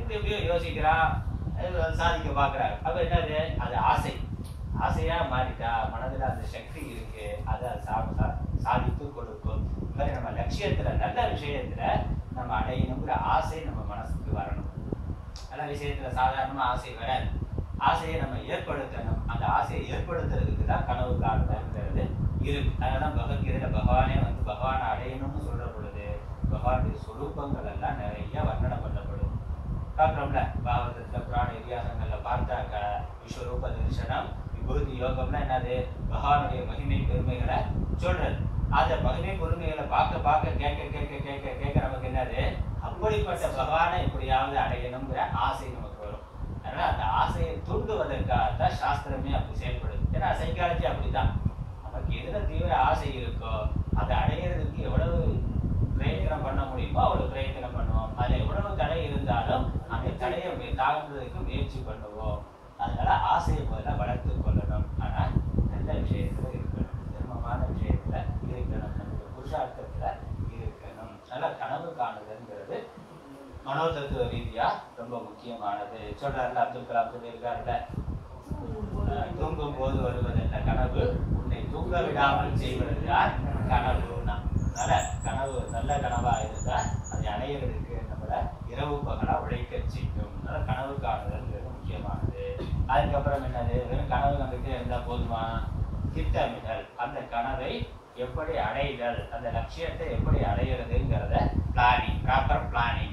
எப்படி எப்படியோ யோசிக்கிறான் அது சாதிக்க பார்க்கறாங்க அப்ப என்னது அது ஆசை ஆசையா மாறிட்டா மனதுல அந்த சக்தி இருக்கு அதை சா- சா- சாதித்து கொடுக்கும் இந்த மாதிரி நம்ம லட்சியத்துல நல்ல விஷயத்துல நம்ம அடையணுங்கிற ஆசை நம்ம மனசுக்கு வரணும் நல்ல விஷயத்துல சாதாரணமா ஆசை வராது ஆசையை நம்ம ஏற்படுத்தணும் அந்த ஆசையை ஏற்படுத்துறதுக்கு தான் கனவு காணுதல்ங்கிறது இருக்கு அதனால பகவத்கீதையில பகவானே வந்து பகவானை அடையணும்னு சொல்ற பொழுது பகவானுடைய சொரூபங்கள் எல்லாம் நிறைய வர்ணனை பண்ணப்படும் பார்க்குறோம்ல பாகவதத்துல புராண இதிகாசங்கள்ல பார்த்தாக்க விஸ்வரூப தரிசனம் விபூதி யோகம்னா என்னது பகவானுடைய மகிமை பெருமைகளை சொல்றது அந்த மகிமை பெருமைகளை பார்க்க பார்க்க கேட்க கேட்க கேட்க கேட்க நமக்கு என்னது அப்படிப்பட்ட பகவானை எப்படியாவது அடையணுங்கிற ஆசை நமக்கு வரும் அதனால அந்த ஆசையை தூண்டுவதற்காக தான் சாஸ்திரமே அப்படி செயல்படுது ஏன்னா சைக்காலஜி அப்படிதான் நமக்கு எதுல தீவிர ஆசை இருக்கோ அதை அடையிறதுக்கு எவ்வளவு பிரயத்தனம் பண்ண முடியுமோ அவ்வளவு பிரயத்தனம் பண்ணுவோம் அதுல எவ்வளவு தடை இருந்தாலும் அந்த தடையை மே- தாண்டுறதுக்கு முயற்சி பண்ணுவோம் அதனால ஆசையை முதல்ல வளர்த்து கொள்ளணும் ஆனா நல்ல விஷயத்துல இருக்கணும் தர்மமான விஷயத்துல இருக்கணும் நம்முடைய புருஷார்த்தத்துல இருக்கணும் நல்ல கனவு காணுதல்ங்கிறது மனோதத்துவ ரீதியா ரொம்ப முக்கியமானது சொல்றாருல அப்துல் கலாம் சொல்லியிருக்காருல்ல அஹ் தூங்கும் போது வருவதல்ல கனவு உன்னை தூங்க விடாமல் செய்வதுதான் கனவுனா அதனால கனவு நல்ல கனவா இருந்தா அதை அடையிறதுக்கு நம்மள இரவு பகலா உழைக்க செய்யும் அதனால கனவு காணுதல்ங்கிறது முக்கியமானது அதுக்கப்புறம் என்னது வெறும் கனவு கண்டுட்டே இருந்தா போதுமா திட்டமிடல் அந்த கனவை எப்படி அடைதல் அந்த லட்சியத்தை எப்படி அடையிறதுங்கிறத பிளானிங் ப்ராப்பர் பிளானிங்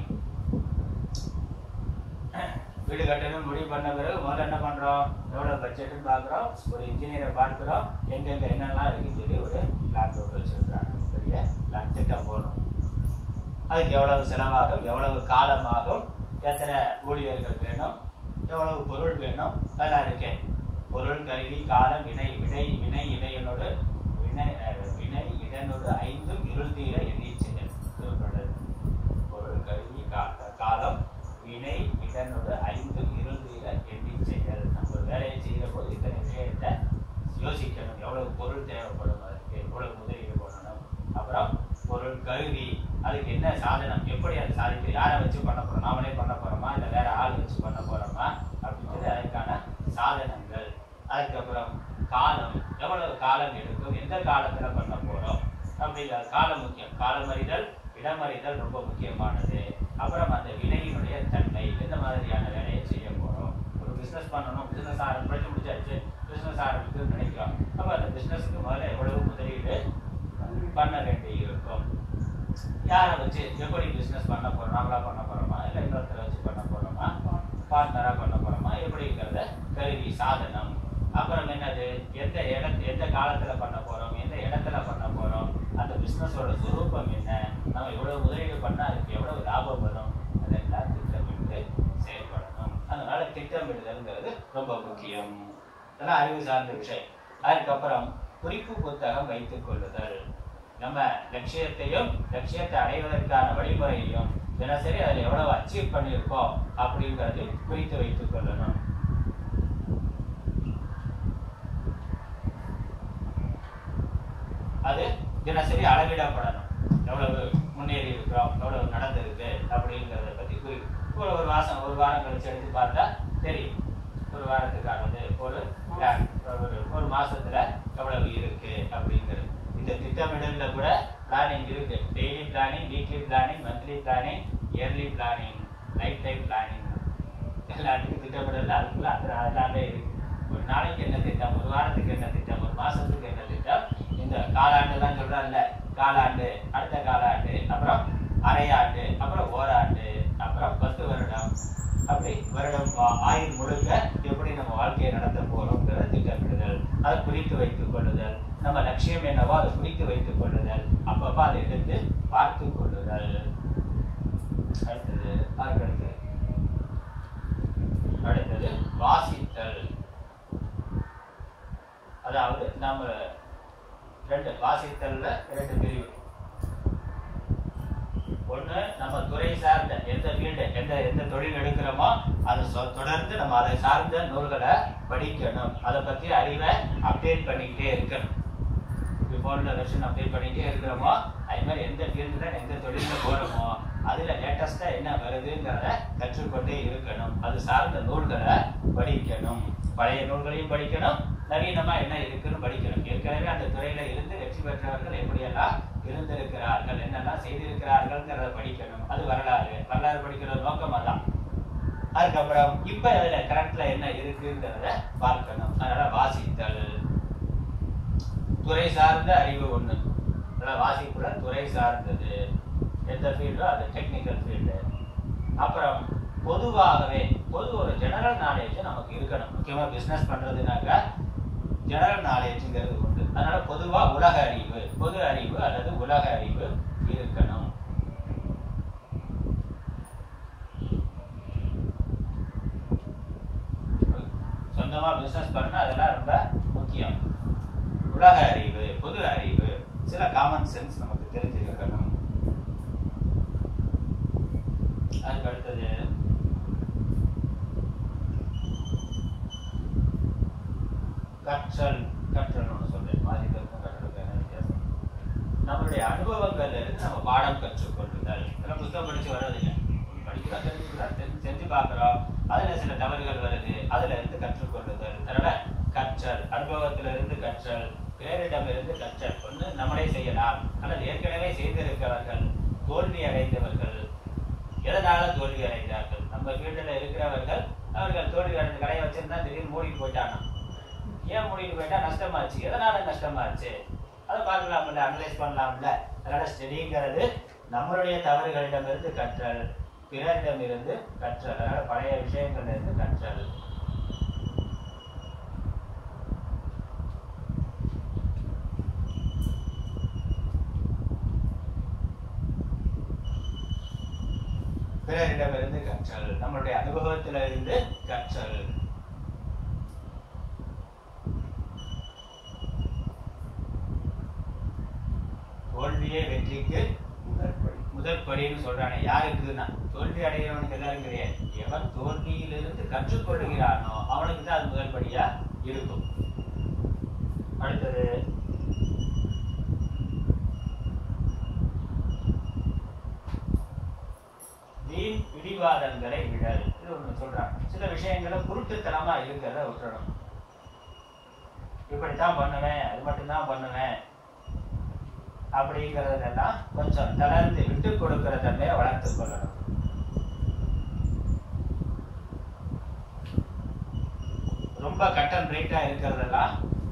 வீடு கட்டணும் முடிவு பண்ண பிறகு முதல்ல என்ன பண்றோம் எவ்வளவு பட்ஜெட்னு பார்க்குறோம் ஒரு இன்ஜினியரை பார்க்குறோம் எங்கெங்க என்னெல்லாம் இருக்குன்னு சொல்லி ஒரு பிளான் போட்டு வச்சிருக்காங்க பெரிய பிளான் திட்டம் போடணும் அதுக்கு எவ்வளவு செலவாகும் எவ்வளவு காலமாகும் எத்தனை ஊழியர்கள் வேணும் எவ்வளவு பொருள் வேணும் அதெல்லாம் இருக்கு பொருள் கருவி காலம் வினை வினை வினை இடையனோடு வினை அஹ், வினை இடனோடு ஐந்தும் இருள் தீர எண்ணிச்செயல் திருக்குறள் பொருள் கருவி கா- காலம் வினை இடனோடு ஐந்தும் இருள் தீர எண்ணிச்செயல் நம்ம ஒரு வேலையை செய்கிற போது இத்தனை விஷயத்தை யோசிக்கணும் எவ்வளவு பொருள் தேவைப்படும் அதுக்கு எவ்வளவு முதலீடு பண்ணணும் அப்புறம் பொருள் கருவி அதுக்கு என்ன சாதனம் எப்படி அதை சாதிக்க யாரை வச்சு பண்ண போறோம் நாமளே பண்ண போறோமா இல்லை வேற ஆள் வச்சு பண்ண போறோமா அப்படின்றது அதுக்கான சாதனங்கள் அதுக்கப்புறம் காலம் எவ்வளவு காலம் எடுக்கும் எந்த காலத்துல பண்ண போறோம் அப்படிங்கிற காலம் முக்கியம் காலம் அறிதல் இடமறிதல் ரொம்ப முக்கியமானது அப்புறம் அந்த வினையினுடைய தன்மை எந்த மாதிரியான வேலையை செய்ய போறோம் ஒரு பிசினஸ் பண்ணணும் பிசினஸ் ஆரம்பி படிச்சு முடிச்சாச்சு பிசினஸ் ஆரம்பிக்கணும்னு நினைக்கிறோம் அப்ப அந்த பிசினஸ்க்கு முதல்ல எவ்வளவு முதலீடு பண்ண வேண்டி இருக்கும் யாரை வச்சு எப்படி பிசினஸ் பண்ண போறோம் நாமளா பண்ண போறோமா இல்லை இன்னொருத்தரை வச்சு பண்ண போறோமா பார்ட்னரா பண்ண போறோமா எப்படிங்கிறத கருவி சாதனம் அப்புறம் என்னது எந்த இடத்து எந்த காலத்துல பண்ண போறோம் எந்த இடத்துல பண்ண போறோம் அந்த பிசினஸோட சுரூபம் என்ன நம்ம எவ்வளவு முதலீடு பண்ணா அதுக்கு எவ்வளவு லாபம் வரும் அதெல்லாம் திட்டமிட்டு செயல்படணும் அதனால திட்டமிடுதல்ங்கிறது ரொம்ப முக்கியம் இதெல்லாம் அறிவு சார்ந்த விஷயம் அதுக்கப்புறம் குறிப்பு புத்தகம் வைத்துக் கொள்ளுதல் நம்ம லட்சியத்தையும் லட்சியத்தை அடைவதற்கான வழிமுறையையும் தினசரி அதில் எவ்வளவு அச்சீவ் பண்ணியிருக்கோம் அப்படிங்கிறது குறித்து வைத்துக் கொள்ளணும் அது தினசரி அளவிடப்படணும் எவ்வளவு முன்னேறி இருக்கிறோம் எவ்வளவு நடந்திருக்கு அப்படிங்கிறத பத்தி குறி ஒரு ஒரு மாசம் ஒரு வாரம் கழிச்சு எடுத்து பார்த்தா தெரியும் ஒரு வாரத்துக்கானது ஒரு plan, ஒரு ஒரு மாசத்துல எவ்வளவு இருக்கு அப்படிங்கிறது இந்த திட்டமிடல்ல கூட பிளானிங் இருக்கு daily planning weekly planning monthly planning yearly planning life time planning எல்லாத்துக்கும் திட்டமிடல அதுக்குள்ள அது எல்லாமே இருக்கு ஒரு நாளைக்கு என்ன திட்டம் ஒரு வாரத்துக்கு என்ன திட்டம் ஒரு மாசத்துக்கு என்ன திட்டம் இந்த காலாண்டு தான் சொல்றாங்கல்ல காலாண்டு அடுத்த காலாண்டு அப்புறம் அரையாண்டு அப்புறம் ஓராண்டு அப்புறம் பத்து வருடம் அப்படி வருடம் ஆ- ஆயுள் முழுக்க எப்படி நம்ம வாழ்க்கையை நடத்த போறோம்ங்கிற திட்டமிடுதல் அதை குறித்து வைத்துக் கொள்ளுதல் நம்ம லட்சியம் என்னவோ அதை குறித்து வைத்துக் கொள்ளுதல் அப்பப்ப அதை எடுத்து பார்த்து கொள்ளுதல் அடுத்தது அதுக்கடுத்து அடுத்தது வாசித்தல் அதாவது நம்ம ரெண்டு வாசித்தல்ல ரெண்டு பிரிவு ஒண்ணு நம்ம துறை சார்ந்த எந்த ஃபீல்டு எந்த எந்த தொழில் எடுக்கிறோமோ அதை சொ- தொடர்ந்து நம்ம அதை சார்ந்த நூல்களை படிக்கணும் அதை பத்தி அறிவை அப்டேட் பண்ணிக்கிட்டே இருக்கணும் இப்போ ஃபோனில் வெர்ஷன் அப்டேட் பண்ணிக்கிட்டே இருக்கிறோமோ அது மாதிரி எந்த ஃபீல்டில் எந்த தொழிலில் போகிறோமோ அதுல லேட்டஸ்டா என்ன வருதுங்கிறத கற்றுக்கொண்டே இருக்கணும் அது சார்ந்த நூல்களை படிக்கணும் பழைய நூல்களையும் படிக்கணும் நவீனமா என்ன இருக்குன்னு படிக்கணும் ஏற்கனவே அந்த துறையில இருந்து வெற்றி பெற்றவர்கள் எப்படியெல்லாம் இருந்திருக்கிறார்கள் என்னெல்லாம் செய்திருக்கிறார்கள்ங்கிறத படிக்கணும் அது வரலாறு வரலாறு படிக்கிற நோக்கம் அதான் அதுக்கப்புறம் இப்ப அதுல கரண்ட்ல என்ன இருக்குங்கிறத பார்க்கணும் அதனால வாசித்தல் துறை சார்ந்த அறிவு ஒண்ணு அதனால வாசிப்புல துறை சார்ந்தது எந்த ஃபீல்டோ அது டெக்னிக்கல் ஃபீல்டு அப்புறம் பொதுவாகவே பொது ஒரு ஜெனரல் நாலேஜ் நமக்கு இருக்கணும் முக்கியமா பிசினஸ் பண்றதுனாக்கா ஜெனரல் நாலேஜ்ங்கிறது உண்டு அதனால பொதுவா உலக அறிவு பொது அறிவு அல்லது உலக அறிவு இருக்கணும் சொந்தமா பிசினஸ் பண்ணா அதெல்லாம் ரொம்ப முக்கியம் உலக அறிவு பொது அறிவு சில காமன் சென்ஸ் நமக்கு தெரிஞ்சிருக்கணும் அதுக்கு அடுத்தது கற்றல் கற்றல் ஒன்று சொல்றேன் வாசித்தலுக்கும் கற்றலுக்கும் என்ன வித்தியாசம் நம்மளுடைய அனுபவங்கள்ல இருந்து நம்ம பாடம் கற்றுக்கொள்ளுதல் இதெல்லாம் புத்தகம் படிச்சு வர்றதில்லை படிக்கிறோம் தெரிஞ்சுக்கிறோம் தெரிஞ்சு செஞ்சு பார்க்குறோம் அதுல சில தவறுகள் வருது அதுல இருந்து கற்றுக்கொள்ளுதல் அதனால கற்றல் அனுபவத்துல இருந்து கற்றல் பிறரிடம் இருந்து கற்றல் ஒன்று நம்மளே செய்யலாம் அல்லது ஏற்கனவே செய்திருக்கிறவர்கள் தோல்வி அடைந்தவர்கள் எதனால தோல்வி அடைந்தார்கள் நம்ம ஃபீல்டில் இருக்கிறவர்கள் அவர்கள் தோல்வி அடைந்த கடையை வச்சிருந்தா திடீர்னு மூடிட்டு போயிட்டாங்க ஏன் மூடிட்டு போயிட்டா நஷ்டமாச்சு எதனால நஷ்டமாச்சு அதை பார்க்கலாம்ல அனலைஸ் பண்ணலாம்ல அதனால ஸ்டடிங்கிறது நம்மளுடைய தவறுகளிடமிருந்து கற்றல் பிறரிடமிருந்து கற்றல் அதனால பழைய விஷயங்கள்ல இருந்து கற்றல் பிறரிடமிருந்து கற்றல் நம்மளுடைய அனுபவத்தில இருந்து கற்றல் தோல்வியே வெற்றிக்கு முதற்படின்னு சொல்றானே யாருக்குன்னா தோல்வி அடைகிறவனுக்கு எல்லாரும் கிடையாது எவன் தோல்வியிலிருந்து கற்றுக்கொள்ளுகிறானோ அவனுக்கு தான் அது முதற்படியா இருக்கும் அடுத்தது வீண் பிடிவாதங்களை விடல் இது ஒண்ணு சொல்றாங்க சில விஷயங்களை குருட்டுத்தனமா இருக்கிறத விட்டுறணும் இப்படித்தான் பண்ணுவேன் அது மட்டும்தான் பண்ணுவேன் அப்படிங்கிறதெல்லாம் கொஞ்சம் தளர்ந்து விட்டு கொடுக்கிற தன்மையை வளர்த்துக் கொள்ளணும் ரொம்ப கட் அண்ட் ரைட்டா இருக்கிறதெல்லாம்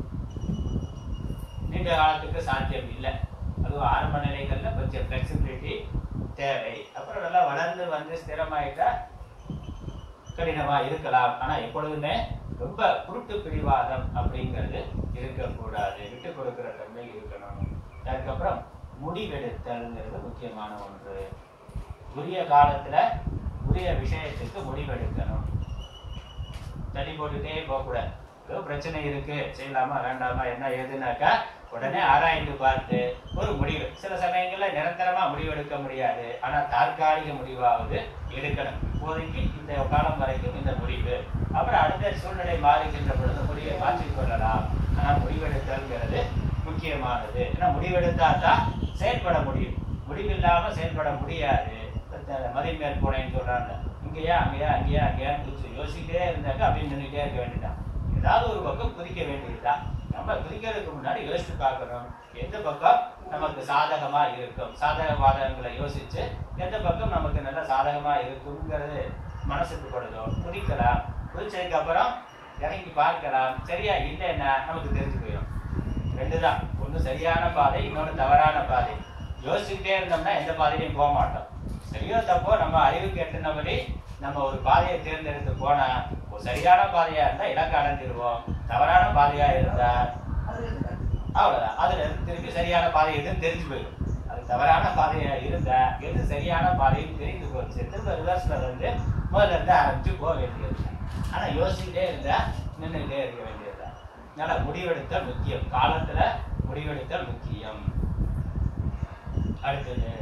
நீண்ட காலத்துக்கு சாத்தியம் இல்லை அதுவும் ஆரம்ப நிலைகள்ல கொஞ்சம் ஃபிளெக்சிபிலிட்டி தேவை அப்புறம் நல்லா வளர்ந்து வந்து ஸ்திரமாயிட்டா கடினமா இருக்கலாம் ஆனா எப்பொழுதுமே ரொம்ப குருட்டு பிடிவாதம் அப்படிங்கிறது இருக்கக்கூடாது விட்டு கொடுக்கிற தன்மை இருக்கணும் அதுக்கப்புறம் முடிவெடுத்தல்ங்கிறது முக்கியமான ஒன்று உரிய காலத்துல உரிய விஷயத்துக்கு முடிவெடுக்கணும் தள்ளி போட்டுட்டே போகக்கூடாது ஏதோ பிரச்சனை இருக்கு செய்யலாமா வேண்டாமா என்ன ஏதுனாக்கா உடனே ஆராய்ந்து பார்த்து ஒரு முடிவு சில சமயங்கள்ல நிரந்தரமா முடிவெடுக்க முடியாது ஆனா தற்காலிக முடிவாவது எடுக்கணும் இப்போதைக்கு இந்த காலம் வரைக்கும் இந்த முடிவு அப்புறம் அடுத்த சூழ்நிலை மாறுகின்ற பொழுது முடிவை மாற்றிக் கொள்ளலாம் ஆனா முடிவெடுத்தல்ங்கிறது முக்கியமானது ஏன்னா முடிவெடுத்தா தான் செயல்பட முடியும் முடிவில்லாம செயல்பட முடியாது மதிமேல் போனேன்னு சொல்றாங்க இங்கேயா அங்கேயா அங்கேயா அங்கேயா யோசிக்கிட்டே இருந்தாக்கா அப்படியே நின்றுட்டே இருக்க வேண்டியதான் ஏதாவது ஒரு பக்கம் குதிக்க வேண்டியதுதான் நம்ம குதிக்கிறதுக்கு முன்னாடி யோசிச்சு பார்க்கணும் எந்த பக்கம் நமக்கு சாதகமா இருக்கும் சாதக பாதகங்களை யோசிச்சு எந்த பக்கம் நமக்கு நல்ல சாதகமா இருக்குங்கிறது மனசுக்கு படுதோ குதிக்கலாம் குதிச்சதுக்கு அப்புறம் இறங்கி பார்க்கலாம் சரியா இல்லைன்னா நமக்கு தெரிஞ்சு போயிடும் ரெண்டு தான் ஒன்று சரியான பாதை இன்னொன்று தவறான பாதை யோசிச்சுக்கிட்டே இருந்தோம்னா எந்த பாதையிலையும் போக மாட்டோம் சரியோ தப்போ நம்ம அறிவுக்கு எட்டுனபடி நம்ம ஒரு பாதையை தேர்ந்தெடுத்து போனா ஒரு சரியான பாதையா இருந்தா இலக்கு அடைஞ்சிருவோம் தவறான பாதையா இருந்தா அவ்வளவுதான் அதுல இருந்து திருப்பி சரியான பாதை எதுன்னு தெரிஞ்சு போயிடும் அது தவறான பாதையா இருந்தா எது சரியான பாதைன்னு தெரிந்து போச்சு திரும்ப ரிவர்ஸ்ல வந்து முதல்ல இருந்து ஆரம்பிச்சு போக வேண்டியது ஆனா யோசிச்சுட்டே இருந்தா நின்றுட்டே இருக்க வேண்டியதுதான் அதனால முடிவெடுத்தல் முக்கியம் காலத்துல முடிவெடுத்தல் முக்கியம் அடுத்தது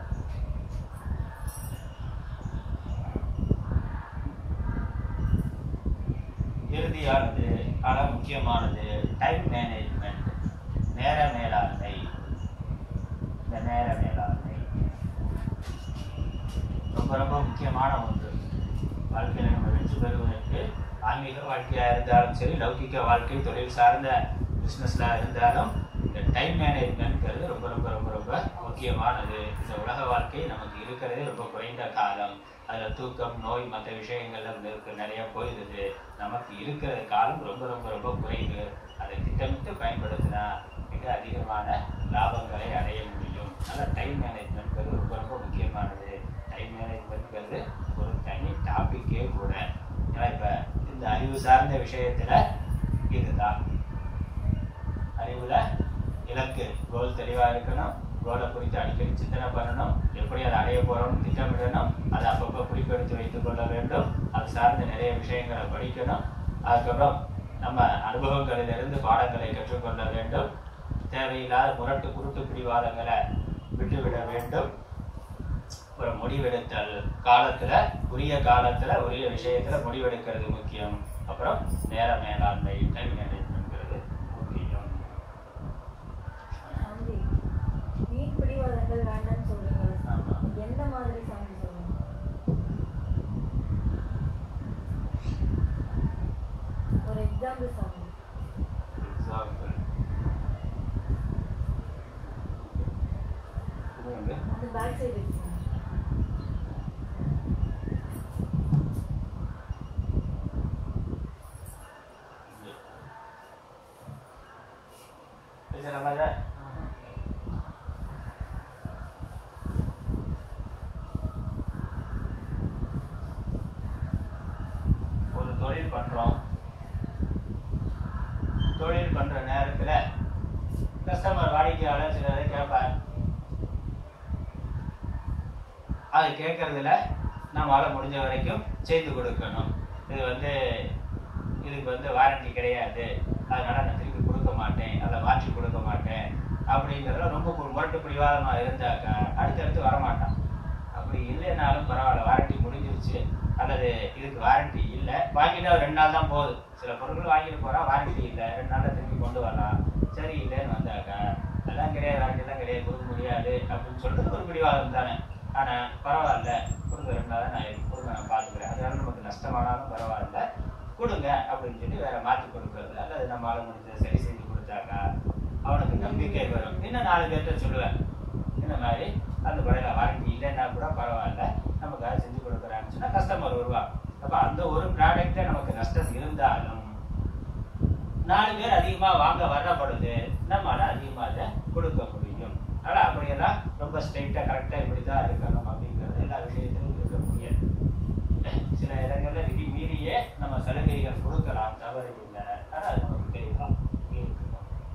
இறுதியானது ஆக முக்கியமானது டைம் மேனேஜ்மெண்ட் நேர மேலாண்மை இந்த நேர மேலாண்மை ரொம்ப ரொம்ப முக்கியமான ஒன்று வாழ்க்கையில் நம்ம வெற்றி பெறுவதற்கு ஆன்மீக வாழ்க்கையாக இருந்தாலும் சரி லௌகிக வாழ்க்கை தொழில் சார்ந்த பிஸ்னஸில் இருந்தாலும் இந்த டைம் மேனேஜ்மெண்ட்ங்கிறது ரொம்ப ரொம்ப ரொம்ப ரொம்ப முக்கியமானது இந்த உலக வாழ்க்கை நமக்கு இருக்கிறதே ரொம்ப குறைந்த காலம் அதில் தூக்கம் நோய் மற்ற விஷயங்கள்ல இருக்க நிறைய போயிடுது நமக்கு இருக்கிற காலம் ரொம்ப ரொம்ப ரொம்ப குறைவு அதை திட்டமிட்டு பயன்படுத்தினா மிக அதிகமான லாபங்களை அடைய முடியும் அதனால் டைம் மேனேஜ்மெண்ட்ங்கிறது ரொம்ப ரொம்ப முக்கியமானது டைம் மேனேஜ்மெண்ட்ங்கிறது ஒரு தனி டாப்பிக்கே கூட ஏன்னா இப்போ இந்த அறிவு சார்ந்த விஷயத்துல இதுதான் அறிவுல இலக்கு கோல் தெளிவா இருக்கணும் கோலை குறித்து அடிக்கடி சிந்தனை பண்ணணும் எப்படி அதை அடைய போறோம்னு திட்டமிடணும் அதை அப்பப்போ குறிப்பெடுத்து வைத்துக் கொள்ள வேண்டும் அது சார்ந்த நிறைய விஷயங்களை படிக்கணும் அதுக்கப்புறம் நம்ம அனுபவங்களிலிருந்து பாடங்களை கற்றுக்கொள்ள வேண்டும் தேவையில்லாத முரட்டு குருட்டு பிடிவாதங்களை விட்டுவிட வேண்டும் ஒரு முடிவெடுத்தல் காலத்துல உரிய காலத்துல உரிய விஷயத்துல முடிவெடுக்கிறது முக்கியம் அப்புறம் நேர மேலாண்மை டைம் மேனேஜ்மெண்ட்ங்கிறது முக்கியம் சாந்தி வீண் பிடிவாதங்கள் வேண்டாம்னு சொல்றீங்க ஆமா. எந்த மாதிரி சாந்தி சொல்லுங்க ஒரு எக்ஸாம்பிள் சாந்தி எக்ஸாம்பிள் அந்த பேக் சைடு இருக்கு பேசுற மாதிரி ஒரு தொழில் பண்றோம் தொழில் பண்ற நேரத்துல கஸ்டமர் வாடிக்கையாளர் சிலரை கேட்பார் அது கேட்கறதுல நம்மளால முடிஞ்ச வரைக்கும் செய்து கொடுக்கணும் இது வந்து இதுக்கு வந்து வாரண்டி கிடையாது அதனால நான் திருப்பி கொடுக்க மாட்டேன் அதை மாற்றி கொடுக்க மாட்டேன் அப்படிங்கிறதுல ரொம்ப ஒரு முரட்டு பிடிவாதமா இருந்தாக்கா அடுத்தடுத்து வரமாட்டான் அப்படி இல்லைனாலும் பரவாயில்ல வாரண்டி முடிஞ்சிருச்சு அல்லது இதுக்கு வாரண்டி இல்லை வாங்கிட்டு ஒரு ரெண்டு நாள் தான் போகுது சில பொருட்கள் வாங்கிட்டு போறா வாரண்டி இல்லை ரெண்டு நாள்ல திருப்பி கொண்டு வரலாம் சரி இல்லைன்னு வந்தாக்கா அதெல்லாம் கிடையாது வாரண்டி எல்லாம் கிடையாது கொடுக்க முடியாது அப்படின்னு சொல்றது ஒரு பிடிவாதம் தானே ஆனா பரவாயில்ல கொடுங்க ரெண்டு நாள் நான் இது கொடுங்க நான் பார்த்துக்கிறேன் அதனால நமக்கு நஷ்டமானாலும் பரவாயில்ல கொடுங்க அப்படின்னு சொல்லி வேற மாத்தி கொடுக்கறது அல்லது நம்மளால முடிஞ்சதை சரி செஞ்சு கொடுத்தாக்கா அவனுக்கு நம்பிக்கை வரும் இன்னும் நாலு பேர்கிட்ட சொல்லுவேன் இந்த மாதிரி அந்த கடையில் வாரண்டி இல்லைன்னா கூட பரவாயில்ல நமக்காக செஞ்சு கொடுக்குறான்னு சொன்னா கஸ்டமர் வருவா அப்ப அந்த ஒரு ப்ராடக்ட்ல நமக்கு நஷ்டம் இருந்தாலும் நாலு பேர் அதிகமா வாங்க வர்ற பொழுது நம்மளால அதிகமா அதை கொடுக்க முடியும் அதனால அப்படியெல்லாம் ரொம்ப ஸ்ட்ரைட்டா கரெக்டா இப்படிதான் இருக்கணும் அப்படிங்கிறது எல்லா விஷயத்திலும் இருக்க முடியாது சில இடங்கள்ல விதி மீறியே நம்ம சலுகைகள் கொடுக்கலாம் தவறு இல்லை ஆனா அது நமக்கு தெரியலாம் இருக்கணும்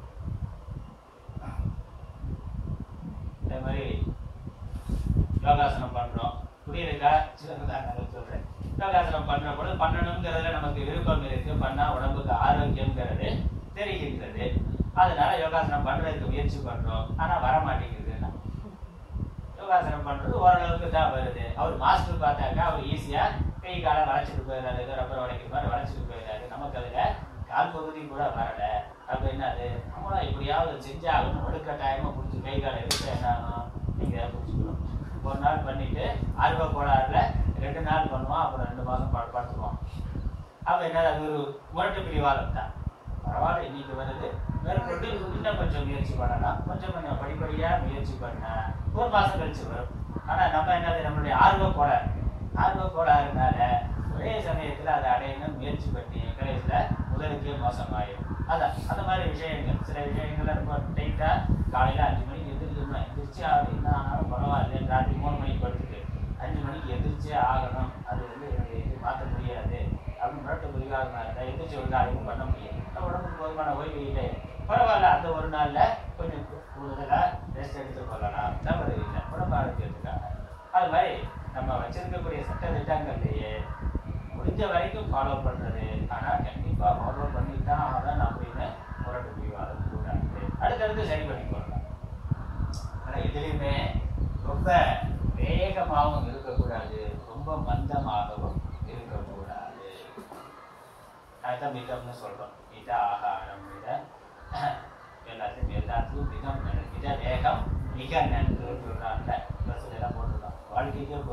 அதே மாதிரி யோகாசனம் பண்றோம் புரியுதுக்கா சில உதாரணங்கள் சொல்றேன் யோகாசனம் பண்ற பொழுது பண்ணணுங்கிறதுல நமக்கு விருப்பம் இருக்கு பண்ணா உடம்புக்கு ஆரோக்கியம்ங்கிறது தெரிகின்றது அதனால யோகாசனம் பண்றதுக்கு முயற்சி பண்றோம் ஆனா வர மாட்டேங்குது நம்ம. யோகாசனம் பண்றது ஓரளவுக்கு தான் வருது அவர் மாஸ்டர் பார்த்தாக்கா அவர் ஈஸியா கை காலை வளைச்சிட்டு போயிடாரு ஏதோ ரப்பர் வளைக்கிற மாதிரி வளைச்சிட்டு போயிடாரு நமக்கு அதுல கால் பகுதி கூட வரல அப்ப என்னது நம்மளும் எப்படியாவது செஞ்சாகணும் ஒடுக்கட்டாயமா பிடிச்சி கை காலை எடுத்து என்ன ஆகும் நீங்க பிடிச்சிக்கணும் ஒரு நாள் பண்ணிட்டு ஆர்வ கோளாறுல ரெண்டு நாள் பண்ணுவான் அப்புறம் ரெண்டு மாசம் படு- படுத்துக்குவான் அப்ப என்ன அது ஒரு முரட்டு பிடிவாதம் தான் பரவாயில்ல இன்னைக்கு வருது மேற்கொண்டு இன்னும் கொஞ்சம் முயற்சி பண்ணலாம் கொஞ்சம் கொஞ்சம் படிப்படியா முயற்சி பண்ண ஒரு மாசம் கழிச்சு வரும் ஆனா நம்ம என்னது நம்மளுடைய ஆர்வ கோளாறு ஆர்வ கோளாறுனால ஒரே சமயத்துல அதை அடையணும் முயற்சி பண்ணி கடைசியில முதலுக்கே மோசமாயிடும் அதான் அந்த மாதிரி விஷயங்கள் சில விஷயங்கள்ல ரொம்ப டைட்டா காலையில அஞ்சு மணிக்கு எந்திரிக்கணும் எந்திரிச்சு ஆகுது என்ன ஆனாலும் பரவாயில்ல ராத்திரி மூணு மணிக்கு படுத்துட்டு அஞ்சு மணிக்கு எந்திரிச்சே ஆகணும் அது வந்து என்னுடைய இது மாற்ற முடியாது அப்படின்னு முரட்டு புரிவாக இருந்தால் எந்திரிச்சு ஒரு காரியமும் பண்ண முடியாது நம்ம உடம்புக்கு போதுமான ஓய்வு இல்லை பரவாயில்ல அந்த ஒரு நாள்ல கொஞ்சம் கூடுதலா ரெஸ்ட் எடுத்து கொள்ளலாம் தவறு இல்லை உடம்பு ஆரோக்கியத்துக்காக அது மாதிரி நம்ம வச்சிருக்கக்கூடிய சட்ட திட்டங்கள்லயே முடிஞ்ச வரைக்கும் ஃபாலோ பண்றது ஆனா கண்டிப்பா ஃபாலோ பண்ணித்தான் ஆகணும் அப்படின்னு முரட்டு பிடிவாதம் கூடாது அடுத்தடுத்து சரி பண்ணி கொள்ளலாம் ஆனா எதுலையுமே ரொம்ப வேகமாகவும் இருக்கக்கூடாது ரொம்ப மந்தமாகவும் இருக்கக்கூடாது அதுதான் மிதம்னு சொல்றோம் மித ஆகாரம் மித எல்லாத்தையும் எல்லாத்துக்கும் மிதம் நன்று. மித வேகம் மிக நன்று சொல்றாங்க பஸ்ல எல்லாம் போட்டுருக்கோம் வாழ்க்கைக்கே பொருந்தும்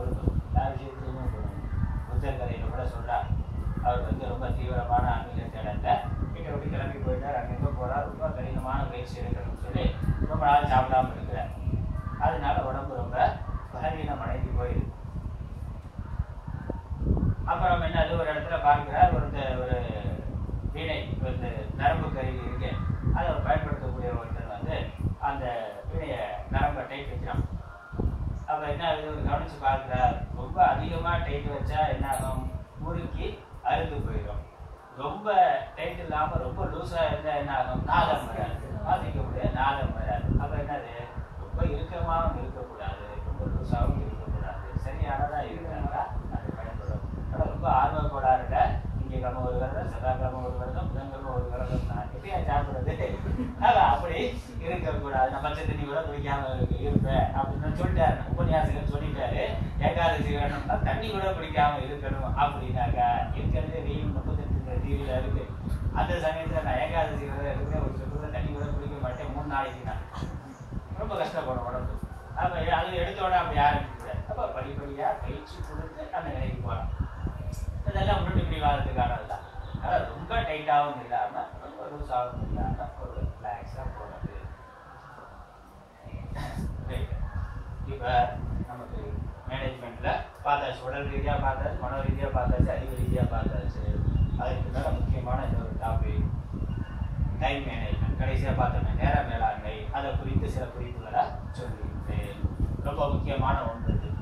எல்லா விஷயத்துலையுமே சொல்லணும் புத்தர் கதையில கூட சொல்றார் அவர் வந்து ரொம்ப தீவிரமான ஆன்மீக தேடல வீட்டை விட்டு கிளம்பி போயிட்டார் அங்கங்க போறார் ரொம்ப கடினமான பயிற்சி எடுக்கணும்னு சொல்லி ரொம்ப நாள் சாப்பிடாம இருக்கிறார் அதனால உடம்பு ரொம்ப பலவீனம் அடைந்து போயிருக்கு அப்புறம் என்னது ஒரு இடத்துல பார்க்கிறார் ஒரு இந்த ஒரு வீணை இந்த நரம்பு கருவி இருக்கு அதை அவர் பயன்படுத்தக்கூடிய ஒருத்தர் வந்து அந்த வீணையை நரம்பை டைட் வைக்கிறான் அப்ப என்ன ஆகுது ஒரு கவனிச்சு பார்க்கிறார் ரொம்ப அதிகமா டைட் வச்சா என்ன ஆகும் முறுக்கி அறுந்து போயிடும் ரொம்ப டைட் இல்லாம ரொம்ப லூஸா இருந்தா என்ன ஆகும் நாதம் வராது வாசிக்க முடியாது நாதம் வராது அப்ப என்னது ரொம்ப இறுக்கமாவும் இருக்கக்கூடாது ரொம்ப லூஸாவும் இருக்கக்கூடாது சரியானதா இருக்கிறாங்களா அது பயன்படும் ஆனா ரொம்ப ஆர்வப்படாருல இங்க கிழமை ஒரு விரதம் செவ்வாய்க்கிழமை ஒரு விரதம் புதன்கிழமை ஒரு விரதம் நான் எப்படியா சாப்பிடுறது அதான் அப்படி இருக்கக்கூடாது நான் பச்சை தண்ணி கூட குடிக்காம இருக்கு- இருப்பேன் அப்படின்னு சொல்லிட்டாரு உபன்யாசகர் சொல்லிட்டாரு ஏகாதசி வேணும்னா தண்ணி கூட குடிக்காம இருக்கணும் அப்படின்னாக்கா இருக்கிறது வெயில் முப்பத்தெட்டு டிகிரில இருக்கு அந்த சமயத்துல நான் ஏகாதசி விரதம் இருக்கிறேன் ஒரு சொல்றது தண்ணி கூட குடிக்க மாட்டேன் மூணு நாளைக்கு நான் ரொம்ப கஷ்டப்படும் உடம்பு அப்ப அது எடுத்த உடனே அப்படி ஆரம்பிக்கூடாது அப்ப படிப்படியா பயிற்சி கொடுத்து அந்த நிலைக்கு போகலாம் இதெல்லாம் முன்னாடி பிடிவாதத்துக்கானது தான் அதனால ரொம்ப டைட்டாகவும் இல்லாம ரொம்ப லூஸாகவும் இல்லாம ஒரு ரிலாக்ஸா போறது Right. இப்ப நமக்கு மேனேஜ்மெண்ட்ல பார்த்தாச்சு உடல் ரீதியா பார்த்தாச்சு மனோ ரீதியா பார்த்தாச்சு அறிவு ரீதியா பார்த்தாச்சு அதுக்கு மேல முக்கியமான இந்த ஒரு டாபிக் டைம் மேனேஜ்மெண்ட் கடைசியா பார்த்தோமே நேர மேலாண்மை அதை குறித்து சில குறிப்புகளை சொல்லியிருந்தேன் ரொம்ப முக்கியமான ஒன்று இது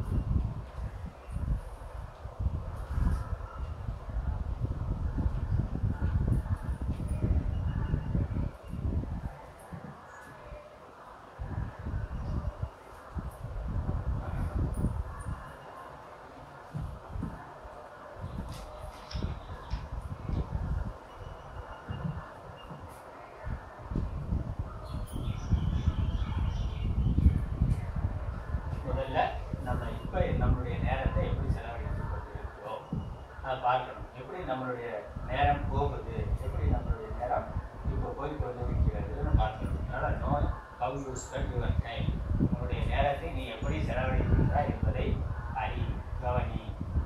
முதல்ல நம்ம இப்ப நம்மளுடைய நேரத்தை எப்படி செலவழித்துக் கொண்டிருக்கிறோம் அதை பார்க்கணும் எப்படி நம்மளுடைய நேரம் போகுது எப்படி நம்மளுடைய நேரம் இப்போ போய் கொண்டிருக்கிறதுன்னு பார்க்கணும் அதனால know how you spend your time உன்னுடைய நேரத்தை நீ எப்படி செலவழிக்கின்றாய் என்பதை அறி கவனி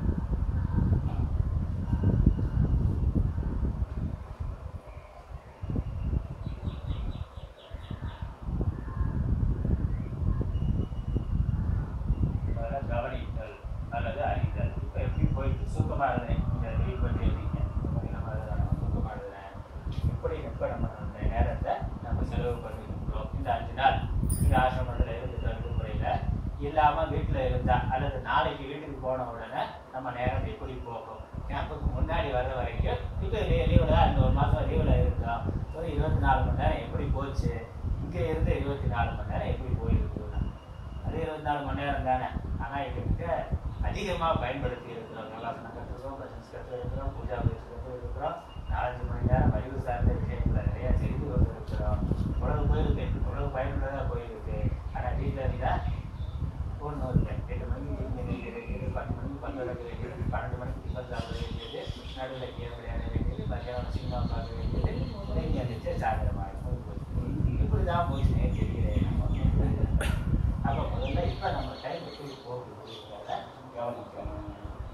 முதல்ல கவனித்தல் அல்லது அறிதல் இப்போ எப்படி போயிட்டு சுத்தமாக எழுதுறேன் இந்த ரீட் பண்ணி எழுதிங்க நம்ம எழுதுறேன் சுத்தமாக எழுதுறேன் எப்படி எப்போ நம்ம அந்த நேரத்தை நம்ம செலவு பண்ணிருக்கிறோம் இந்த அஞ்சு நாள் இந்த ஆசிரமத்தில் இருந்துட்டு விடுமுறையில் இல்லாமல் வீட்டில் இருந்தா அல்லது நாளைக்கு வீட்டுக்கு போன உடனே நம்ம நேரம் எப்படி போகும் கேம்புக்கு முன்னாடி வர்ற வரைக்கும் இப்போ லீவில் தான் இந்த ஒரு மாதம் லீவில் இருந்தோம் ஒரு இருபத்தி நாலு மணி நேரம் எப்படி போச்சு இங்கே இருந்து இருபத்தி நாலு மணி நேரம் எப்படி போயிருக்குன்னா அது இருபத்தி நாலு மணி நேரம் தானே ஆனால் எங்ககிட்ட அதிகமாக பயன்படுத்தி இருக்கிறோம் யோகாசனம் கற்றுக்கிறோம் பஜன்ஸ் கற்றுருக்கிறோம் பூஜா பயிற்சி கற்றுருக்கிறோம் நாலஞ்சு மணி நேரம் அறிவு சார்ந்த விஷயங்களை நிறைய செய்து கொண்டு இருக்கிறோம் உலகம் போயிருக்கு உலகம் பயனுள்ளதாக போயிருக்கு ஆனால் வீட்டில் இருந்தால் ஒன்றும் இல்லை எட்டு மணிக்கு டிஃபன் வேண்டியது பத்து மணிக்கு பல்லு விளக்க வேண்டியது பன்னெண்டு மணிக்கு டிஃபன் சாப்பிட வேண்டியது நடுவில் கேம் விளையாட வேண்டியது மத்தியானம் சினிமா பார்க்க வேண்டியது திரும்பி வந்துச்சு சாயந்தரமாக இப்படி தான் போயிடுச்சுனே தெரியல அப்போ முதல்ல இப்போ நம்ம டைம் எப்படி போகுதுங்கிறத கவனிக்கணும்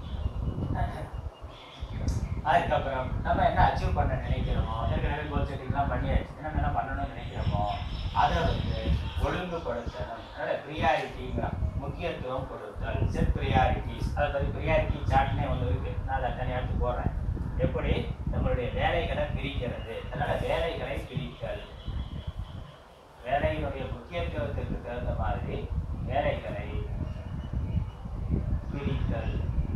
அதுக்கப்புறம் நம்ம என்ன அச்சீவ் பண்ண நினைக்கிறோமோ ஏற்கனவே கோல் செட்டிங்லாம் பண்ணியாச்சு என்னென்ன பண்ணணும்னு நினைக்கிறோமோ அதை வந்து ஒழுங்குபடுத்தணும் அதனால ப்ரியாரிட்டிங்கிற முக்கியத்துவம் கொடுத்தல் செட் ப்ரியாரிட்டிஸ் அதை பற்றி ப்ரியாரிட்டி சார்ட்னே ஒன்று இருக்கு நான் அதை தனியாக எடுத்து போடுறேன் எப்படி நம்மளுடைய வேலைகளை பிரிக்கிறது அதனால வேலைகளை பிரித்தல் வேலையினுடைய முக்கியத்துவத்திற்கு தகுந்த மாதிரி வேலைகளை பிரித்தல்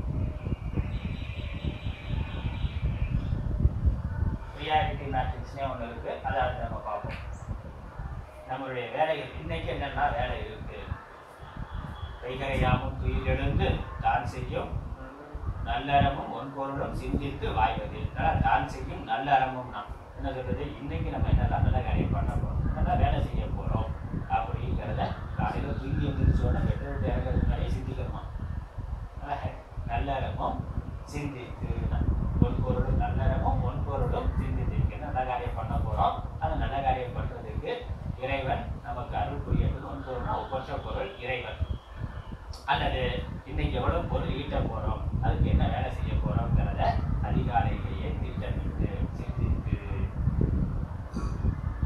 ரியாலிட்டி மேட்ரிக்ஸ்னே ஒன்று இருக்கு அதை அடுத்து நம்ம பார்ப்போம் நம்மளுடைய வேலைகள் இன்னைக்கு என்னென்ன வேலை இருக்கு கைகரையாமும் துயிலெழுந்து தான் செய்யும் நல்லறமும் ஒன்பொருளும் சிந்தித்து வாய்வது அதனால தான் செய்யும் நல்லறமும் நாம் என்ன சொல்றது இன்னைக்கு நம்ம என்னெல்லாம் நல்ல காரியம் பண்ண போறோம் என்னெல்லாம் வேலை செய்ய போறோம் அப்படிங்கிறத காலையில தூங்கி எழுந்திரிச்சோட பெற்றோர் இறங்கிறதுக்கு முன்னாடியே சிந்திக்கணுமா அதனால நல்லறமும் சிந்தித்து ஒன்பொருளும் நல்லறமும் ஒன்பொருளும் சிந்தித்து என்ன நல்ல காரியம் பண்ண போறோம் அந்த நல்ல காரியம் பண்றதுக்கு இறைவன் நமக்கு அருள் புரியணும் ஒன்பொருள்னா ஒப்பற்ற பொருள் இறைவன் அல்லது இன்னைக்கு எவ்வளவு பொருள் ஈட்ட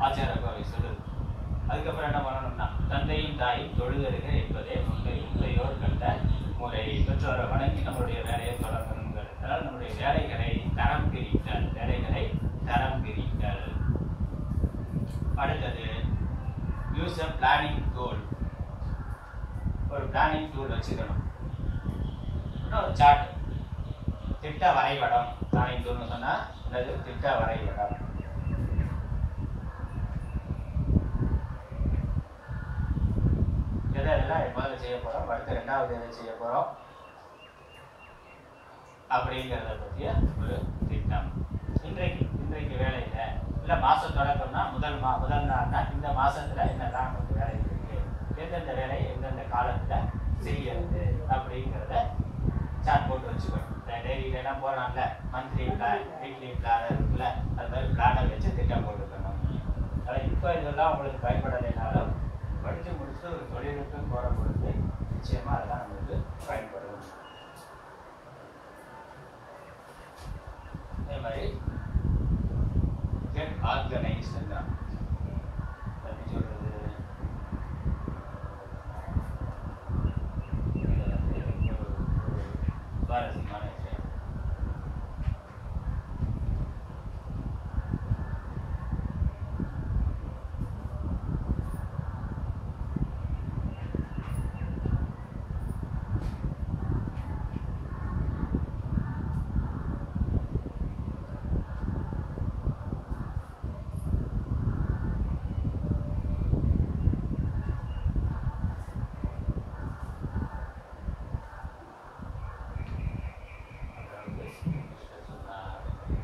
ஆச்சார கோவை சொல்லுது அதுக்கப்புறம் என்ன பண்ணணும்னா தந்தையும் தாயும் தொழுதருக என்பதே முந்தை முந்தையோர் கண்ட முறை பெற்றோரை வணங்கி நம்மளுடைய வேலையை தொடங்கணுங்கிறது அதனால் நம்முடைய வேலைகளை தரம் பிரித்தல் வேலைகளை தரம் பிரித்தல் அடுத்தது யூஸ் அ பிளானிங் டூல் ஒரு பிளானிங் டூல் வச்சுக்கணும் இன்னொரு சார்ட் திட்ட வரைபடம் பிளானிங் டூல்னு சொன்னா என்னது திட்ட வரைபடம் எதை எல்லாம் முதல்ல செய்ய போறோம் அடுத்து ரெண்டாவது எதை செய்ய போறோம் அப்படிங்கிறத பற்றிய ஒரு திட்டம் இன்றைக்கு இன்றைக்கு வேலையில இல்ல மாசம் தொடக்கம்னா முதல் மா முதல் நாள்னா இந்த மாசத்துல என்னெல்லாம் நமக்கு வேலை இருக்கு எந்தெந்த வேலையை எந்தெந்த காலத்துல செய்யறது அப்படிங்கிறத சார்ட் போட்டு வச்சுக்கணும் இந்த டெய்லியில எல்லாம் போறாங்கல்ல மந்த்லி பிளான் வீக்லி பிளானர் இருக்குல்ல அது மாதிரி பிளானர் வச்சு திட்டம் போட்டுக்கணும் அதான் இப்போ இதெல்லாம் உங்களுக்கு பயன்படலைனாலும் படிச்சு முடிச்சுட்டு ஒரு தொழிலுக்கு போற பொழுது நிச்சயமா அதெல்லாம் நம்மளுக்கு பயன்படும் அதே மாதிரி கெட் ஆர்கனைஸ்ட் தான் எப்படி சொல்றது இது வந்து ஒரு ஒரு சுவாரஸ்யமான விஷயம் அதாவது சொன்னார்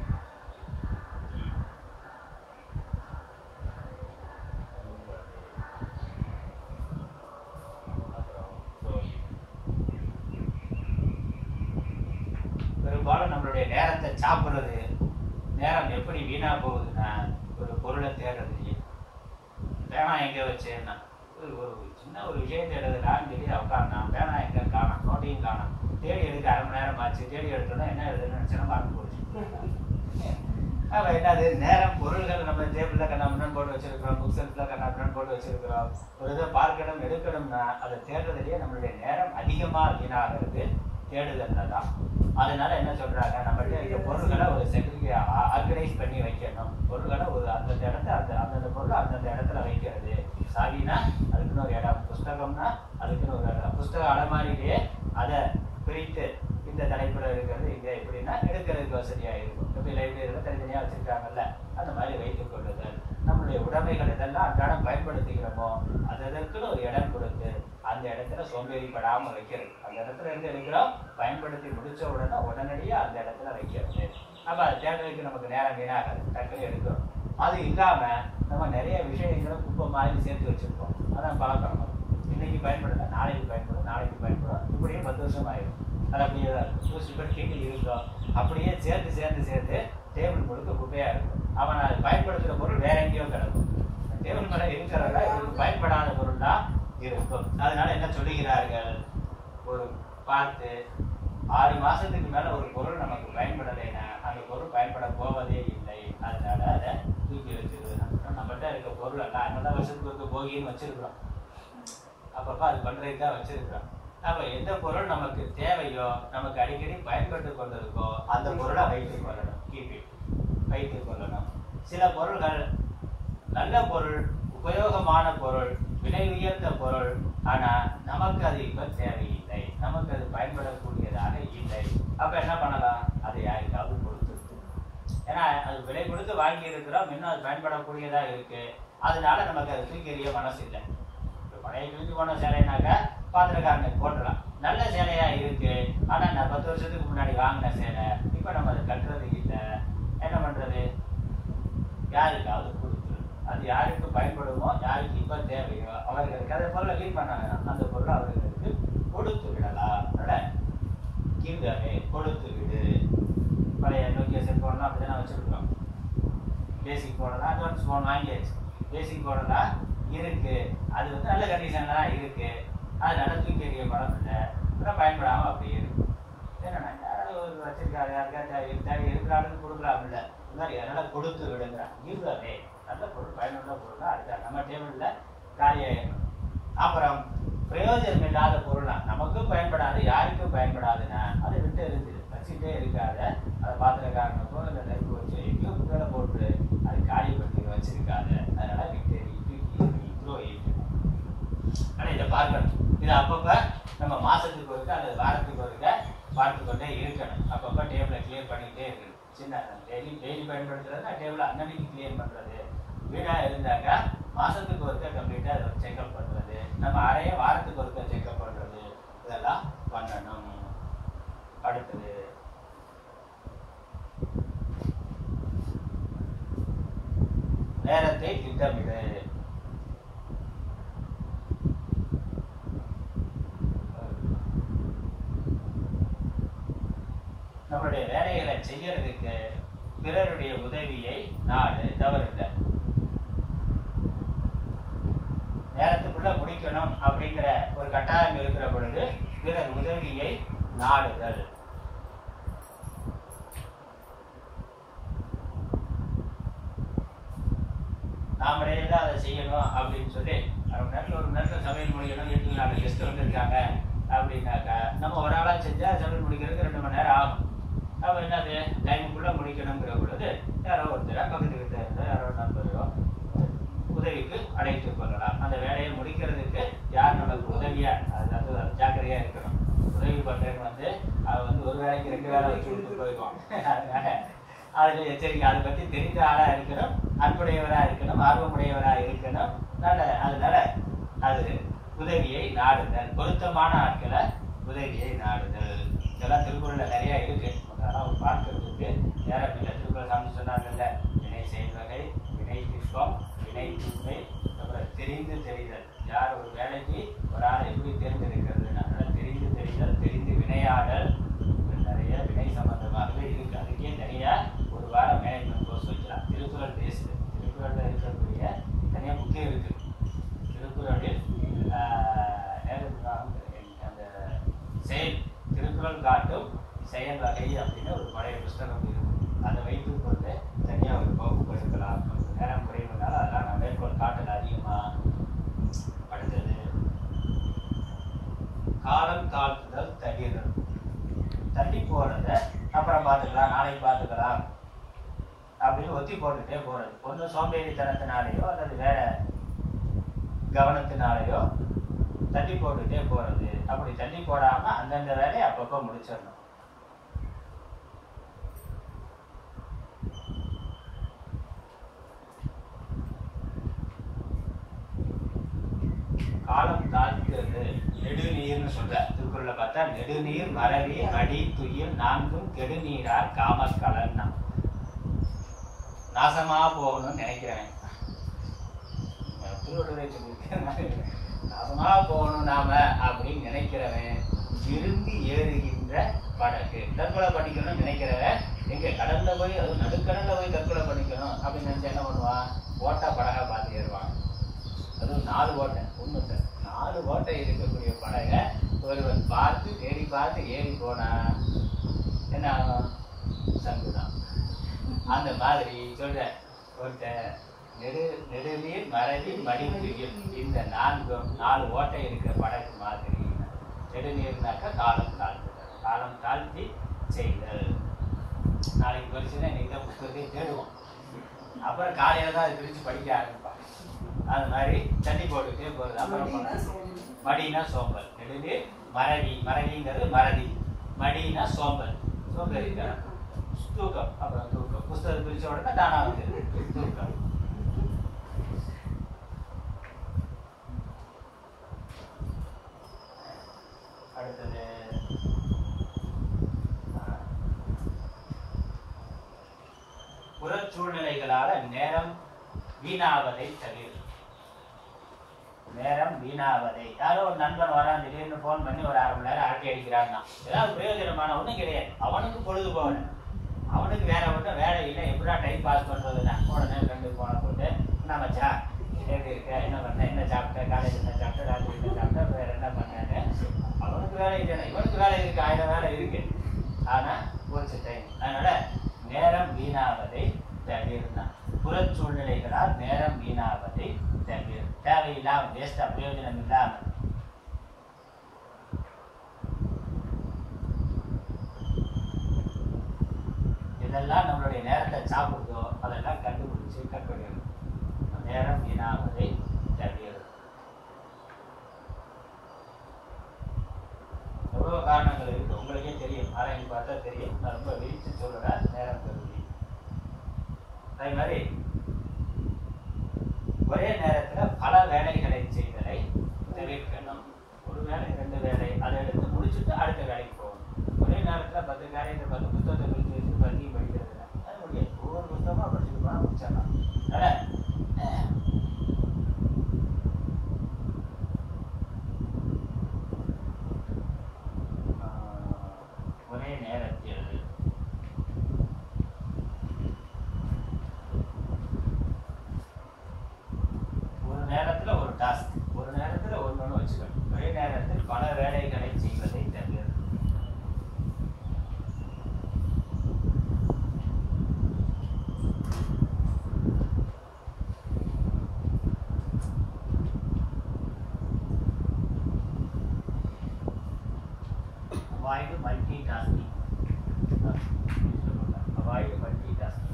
பெரும்பாலும் நம்மளுடைய நேரத்தை சாப்பிடுறது நேரம் எப்படி வீணா போகுதுன்னா ஒரு பொருளை தேடுறதுலயே பேனா எங்க வச்சேன்னா ஒரு ஒரு சின்ன ஒரு விஷயம் தேடுறதுலான்னு சொல்லி உட்காந்தா பேனா எங்க காணோம் நோட்டையும் காணோம் தேடி எடுக்க அரை மணி நேரம் ஆச்சு தேடி எடுத்தோன்னா என்ன எழுதுன்னு நினைச்சா மறந்து போச்சு அப்ப என்னது நேரம் பொருள்கள் நம்ம டேபிள்ல கண்ணாமண்ணன் போட்டு வச்சிருக்கிறோம் புக் செல்ஃப்ல கண்ணாமண்ணன் போட்டு வச்சிருக்கிறோம் ஒரு இதை பார்க்கணும் எடுக்கணும்னா அதை தேடுறதுலயே நம்மளுடைய நேரம் அதிகமா வீணாகிறது தேடுதல்ல தான் அதனால என்ன சொல்றாங்க நம்மகிட்ட இருக்க பொருள்களை ஒரு செக்ரிகே ஆர்கனைஸ் பண்ணி வைக்கணும் பொருள்களை ஒரு அந்தந்த இடத்த அந்த அந்தந்த பொருளை அந்தந்த இடத்துல வைக்கிறது சாவினா அதுக்குன்னு ஒரு இடம் புஸ்தகம்னா அதுக்குன்னு ஒரு இடம் புஸ்தக அலமாரியிலேயே அதை பிரித்து இந்த தலைப்புல இருக்கிறது இங்க எப்படின்னா எடுக்கிறதுக்கு வசதியா இருக்கும் எப்படி லைப்ரரியில தனித்தனியா வச்சிருக்காங்கல்ல அந்த மாதிரி வைத்துக் கொள்ளுதல் நம்மளுடைய உடைமைகள் எதெல்லாம் அன்றாடம் பயன்படுத்துகிறோமோ அது அதற்குன்னு ஒரு இடம் கொடுத்து அந்த இடத்துல சோம்பேறிப்படாம வைக்கிறது அந்த இடத்துல இருந்து எடுக்கிறோம் பயன்படுத்தி முடிச்ச உடனே உடனடியா அந்த இடத்துல வைக்கிறது அப்ப அது தேடுறதுக்கு நமக்கு நேரம் வீணாகாது டக்குன்னு எடுக்கிறோம் அது இல்லாம நம்ம நிறைய விஷயங்களை குப்பை மாதிரி சேர்த்து வச்சிருப்போம் அதான் பழக்கம் நமக்கு. இன்னைக்கு பயன்படுத்த நாளைக்கு பயன்படும் நாளைக்கு பயன்படும் இப்படியே பத்து வருஷம் ஆயிடும் அது அப்படியே தான் இருக்கும் சூசி பட் கீழே இருக்கும் அப்படியே சேர்த்து சேர்த்து சேர்த்து டேபிள் முழுக்க குப்பையா இருக்கும் அவன் அதை பயன்படுத்துகிற பொருள் வேற எங்கேயோ கிடக்கும் டேபிள் மேல இருக்கிறத இதுக்கு பயன்படாத பொருள் தான் இருக்கும் அதனால என்ன சொல்லுகிறார்கள் ஒரு பார்த்து ஆறு மாசத்துக்கு மேல ஒரு பொருள் நமக்கு பயன்படலைன்னா அந்த பொருள் பயன்பட போவதே இல்லை அதனால அதை தூக்கி வச்சிருது நம்மகிட்ட இருக்க பொருள் எல்லாம் என்னதான் வருஷத்துக்கு இருக்க போகின்னு வச்சிருக்கிறோம் அப்பப்ப அது பண்றதுக்காக வச்சிருக்கிறோம் அப்ப எந்த பொருள் நமக்கு தேவையோ நமக்கு அடிக்கடி பயன்பட்டு கொண்டிருக்கோ அந்த பொருளை வைத்துக் கொள்ளணும் கீப் இட் வைத்துக் கொள்ளணும் சில பொருள்கள் நல்ல பொருள் உபயோகமான பொருள் விலை உயர்ந்த பொருள் ஆனா நமக்கு அது இப்ப தேவையில்லை நமக்கு அது பயன்படக்கூடியதாக இல்லை அப்ப என்ன பண்ணலாம் அதை யாருக்காவது கொடுத்துருக்கு ஏன்னா அது விலை கொடுத்து வாங்கி இருக்கிறோம் இன்னும் அது பயன்படக்கூடியதா இருக்கு அதனால நமக்கு அது தூக்கி எறிய மனசு இல்லை இப்ப பழைய கிழிஞ்சு போன சேலைனாக்கா பாத்திரக்காரனுக்கு போட்டுடலாம் நல்ல சேலையா இருக்கு ஆனா நான் பத்து வருஷத்துக்கு முன்னாடி வாங்கின சேலை இப்ப நம்ம அதை கட்டுறது இல்லை என்ன பண்றது யாருக்காவது கொடுத்துரு அது யாருக்கு பயன்படுமோ யாருக்கு இப்ப தேவையோ அவர்களுக்கு அந்த பொருளை லீட் பண்ணாங்க அந்த பொருளை அவர்களுக்கு கொடுத்து விடலாம் அதனால கிவ்வே கொடுத்து விடு பழைய நோக்கிய செல்போன்லாம் அப்படிதான் வச்சிருக்கோம் பேசிக் போனலாம் அட்வான்ஸ் ஃபோன் வாங்கியாச்சு பேசிக் போனலாம் இருக்கு அது வந்து நல்ல கண்டிஷன்ல தான் இருக்கு அதனால தூக்கி எறிய படம் இல்லை அப்புறம் பயன்படாம அப்படியே இருக்கு என்னன்னா யாராவது ஒரு வச்சிருக்காரு யாருக்கா தேவை தேவை இருக்கிற ஆளுக்கு கொடுக்கலாம் இல்ல இந்த மாதிரி அதனால கொடுத்து விடுங்கிறான் கிவ் அவே நல்ல பொருள் பயனுள்ள பொருள் அடுத்த நம்ம டேபிள்ல காலியாயிடும் அப்புறம் பிரயோஜனம் இல்லாத பொருளா நமக்கும் பயன்படாது யாருக்கும் பயன்படாதுன்னா அதை விட்டு எரிஞ்சிரு வச்சுட்டே இருக்காத அதை பாத்திரக்காரனுக்கோ இல்லை நெருப்பு வச்சு எங்கேயோ குப்பையில போட்டு அது காலிப்படுத்தி வச்சிருக்காத அதனால விட்டு எறி, தூக்கி எறி, throw it. ஆனா இதை பார்க்கணும் இது அப்பப்ப நம்ம மாசத்துக்கு ஒருக்க அல்லது வாரத்துக்கு ஒருக்க பார்த்து கொண்டே இருக்கணும் அப்பப்ப டேபிளை கிளியர் பண்ணிக்கிட்டே இருக்கணும் சின்ன டெய்லி டெய்லி பயன்படுத்துறதுனா டேபிளை அன்னன்னைக்கு கிளியர் பண்றது வீணா இருந்தாக்கா மாசத்துக்கு ஒருக்க கம்ப்ளீட்டா அதை செக்அப் பண்றது நம்ம அறைய வாரத்துக்கு ஒருக்க செக்அப் பண்றது இதெல்லாம் பண்ணணும் அடுத்தது நேரத்தை திட்டமிடு நம்மளுடைய வேலைகளை செய்யறதுக்கு பிறருடைய உதவியை நாடு தவறில்லை நேரத்துக்குள்ள முடிக்கணும் அப்படிங்கிற ஒரு கட்டாயம் இருக்கிற பொழுது பிறர் உதவியை நாடுதல் நாமளே தான் அதை செய்யணும் அப்படின்னு சொல்லி அரை மணி நேரத்தில் ஒரு மணி நேரத்தில் சமையல் முடிக்கணும் வீட்டில் நாலு கெஸ்ட் வந்திருக்காங்க அப்படின்னாக்கா நம்ம ஒரு ஆளாக செஞ்சால் சமையல் முடிக்கிறதுக்கு ரெண்டு மணி நேரம் ஆகும் அப்போ என்னது டைமுக்குள்ளே முடிக்கணுங்கிற பொழுது யாரோ ஒருத்தரோ பக்கத்து வீட்டில் இருந்தோ யாரோ நண்பரோ உதவிக்கு அழைத்து கொள்ளலாம் அந்த வேலையை முடிக்கிறதுக்கு யார் நமக்கு உதவியா அதாவது அது ஜாக்கிரதையா இருக்கணும் உதவி பண்றவங்க வந்து அது வந்து ஒரு வேலைக்கு ரெண்டு வேலை வச்சு விட்டு போயிடுவான் அதனால அதுல எச்சரிக்கை அதை பத்தி தெரிந்த ஆளா இருக்கணும் அன்புடையவரா இருக்கணும் ஆர்வமுடையவரா இருக்கணும் நல்ல அதனால அது உதவியை நாடுதல் பொருத்தமான ஆட்களை உதவியை நாடுதல் இதெல்லாம் திருக்குறள்ல நிறைய இருக்கு அதெல்லாம் பார்க்கறதுக்கு நேரம் இல்லை திருக்குறள் சாமி சொன்னாங்கல்ல வினை செயல் வகை வினை புஷ்பம் வினை தூய்மை அப்புறம் தெரிந்து தெரிதல் யார் ஒரு வேலைக்கு ஒரு ஆளை எப்படி தேர்ந்தெடுக்கிறதுனா அதனால தெரிந்து தெரிதல் தெரிந்து வினையாடல் இப்படி நிறைய வினை சம்பந்தமாகவே இருக்கு அதுக்கே நிறைய ஒரு வாரம் மேனேஜ்மெண்ட் கோர்ஸ் வைக்கலாம் திருக்குறள் பேசுது திருக்குறள்ல இருக்கக்கூடிய தனியா புக்கே இருக்கு திருக்குறளில் ஆஹ், நேரு- அந்த செயல் திருக்குறள் காட்டும் செயல் வகை அப்படின்னு ஒரு பழைய புஸ்தகம் இருக்கு அதை வைத்துக் கொண்டு தனியா ஒரு வகுப்பு எடுக்கலாம் நேரம் குறைவுனால அதெல்லாம் நான் மேற்கோள் காட்டல அதிகமா அடுத்தது காலம் தாழ்த்துதல் தகிரல் தள்ளி போறத அப்புறம் பார்த்துக்கலாம் நாளைக்கு பார்த்துக்கலாம் அப்படின்னு ஒத்தி போட்டுட்டே போறது ஒன்று சோம்பேறித்தனத்தினாலேயோ அல்லது வேற கவனத்தினாலேயோ தள்ளி போட்டுட்டே போறது அப்படி தள்ளி போடாம அந்தந்த வேலையை அப்பப்போ முடிச்சிடணும் காலம் தாழ்த்துறது நெடுநீர்னு சொல்ற திருக்குறள்ல பார்த்தா நெடுநீர் மறவி மடி துயில் நான்கும் கெடுநீரார் காமக்கலன்னா நாசமா போகணும்னு நினைக்கிறேன் திருவள்ளுவரை சொல்லியிருக்கேன் நாசமா போகணும் நாம அப்படின்னு நினைக்கிறவன் விரும்பி ஏறுகின்ற படகு தற்கொலை பண்ணிக்கணும்னு நினைக்கிறவன் எங்க கடல்ல போய் அதுவும் நடுக்கடல்ல போய் தற்கொலை பண்ணிக்கணும் அப்படின்னு நினைச்சா என்ன பண்ணுவான் ஓட்டா படகா பார்த்து ஏறுவான் அதுவும் நாலு ஓட்டை ஒண்ணு இல்லை நாலு ஓட்டை இருக்கக்கூடிய படகை ஒருவன் பார்த்து தேடி பார்த்து ஏறி போனா என்ன ஆகும் சங்குதான் அந்த மாதிரி சொல்ற ஒருத்தன் நெடு நெடுநீர் மறதி மடித்துயில் இந்த நான்கு நாலு ஓட்டை இருக்கிற படகு மாதிரி நெடுநீர்னாக்கா காலம் தாழ்த்துதல் காலம் தாழ்த்தி செய்தல் நாளைக்கு பரிசுனா இன்னைக்கு தான் புத்தகத்தை தேடுவோம் அப்புறம் காலையில தான் அதை பிரிச்சு படிக்க ஆரம்பிப்பான் அது மாதிரி தண்ணி போட்டுட்டே போறது அப்புறம் மடினா சோம்பல் நெடுநீர் மறதி மறதிங்கிறது மறதி மடினா சோம்பல் சோம்பேறித்தனம் தூக்கம் அப்புறம் தூக்கம் புஸ்தகம் பிரிச்ச உடனே தானா வந்து தூக்கம் அடுத்தது ஆஹ், புறச்சூழ்நிலைகளால நேரம் வீணாவதை தவிர நேரம் வீணாவதை யாரோ ஒரு நண்பன் வரான் திடீர்னு ஃபோன் பண்ணி ஒரு அரை மணி நேரம் அரட்டை அடிக்கிறான்னா ஏதாவது பிரயோஜனமான ஒன்றும் கிடையாது அவனுக்கு பொழுது போகணும் அவனுக்கு வேற ஒன்றும் வேலை இல்லை எப்படா டைம் பாஸ் பண்றதுன்னா உடனே ரெண்டு போன போட்டு என்ன மச்சான் எப்படி இருக்க என்ன பண்ண என்ன சாப்பிட்ட காலேஜ் என்ன சாப்பிட்ட ராத்திரி என்ன சாப்பிட்ட வேற என்ன பண்ணான்னு அவனுக்கு வேலை இல்லைன்னா இவனுக்கு வேலை இருக்கு ஆயிரம் வேலை இருக்கு ஆனா போச்சு டைம் அதனால நேரம் வீணாவதை தவிர்த்தான் புற சூழல் சூழ்நிலைகளால் நேரம் வீணாவதை தவிர தேவையில்லாம வேஸ்டா பிரயோஜனம் இல்லாம இதெல்லாம் நம்மளுடைய நேரத்தை சாப்பிடுதோ அதெல்லாம் கண்டுபிடிச்சு கட்டுரையிடணும் நேரம் வீணாவதை தவிர எவ்வளவு காரணங்கள் இருக்கு உங்களுக்கே தெரியும் ஆராய்ச்சி பார்த்தா தெரியும் நான் ரொம்ப விரிச்சு சொல்றேன் நேரம் கருதி அதே மாதிரி ஒரே நேரத்துல பல வேலைகளை செய்தலை தவிர்க்கணும் ஒரு வேலை ரெண்டு வேலை அதை எடுத்து முடிச்சுட்டு அடுத்த வேலைக்கு போகணும் ஒரே நேரத்துல பத்து வேலைகள் பத்து புத்தகத்தை குறித்து வச்சு பத்தி படிக்கிறது இல்லை. அது முடியாது ஒவ்வொரு புத்தகமா படிச்சுட்டு போனா முடிச்சிடலாம் அதனால அஹ், ஆஹ், ஒரே நேரத்தில் ஒரு நேரத்துல ஒரு டாஸ்க் ஒரு நேரத்துல ஒண்ணு வச்சுக்கணும் ஒரே நேரத்தில் பல வேலைகளை செய்வதை தவிர avoid multitasking avoid multitasking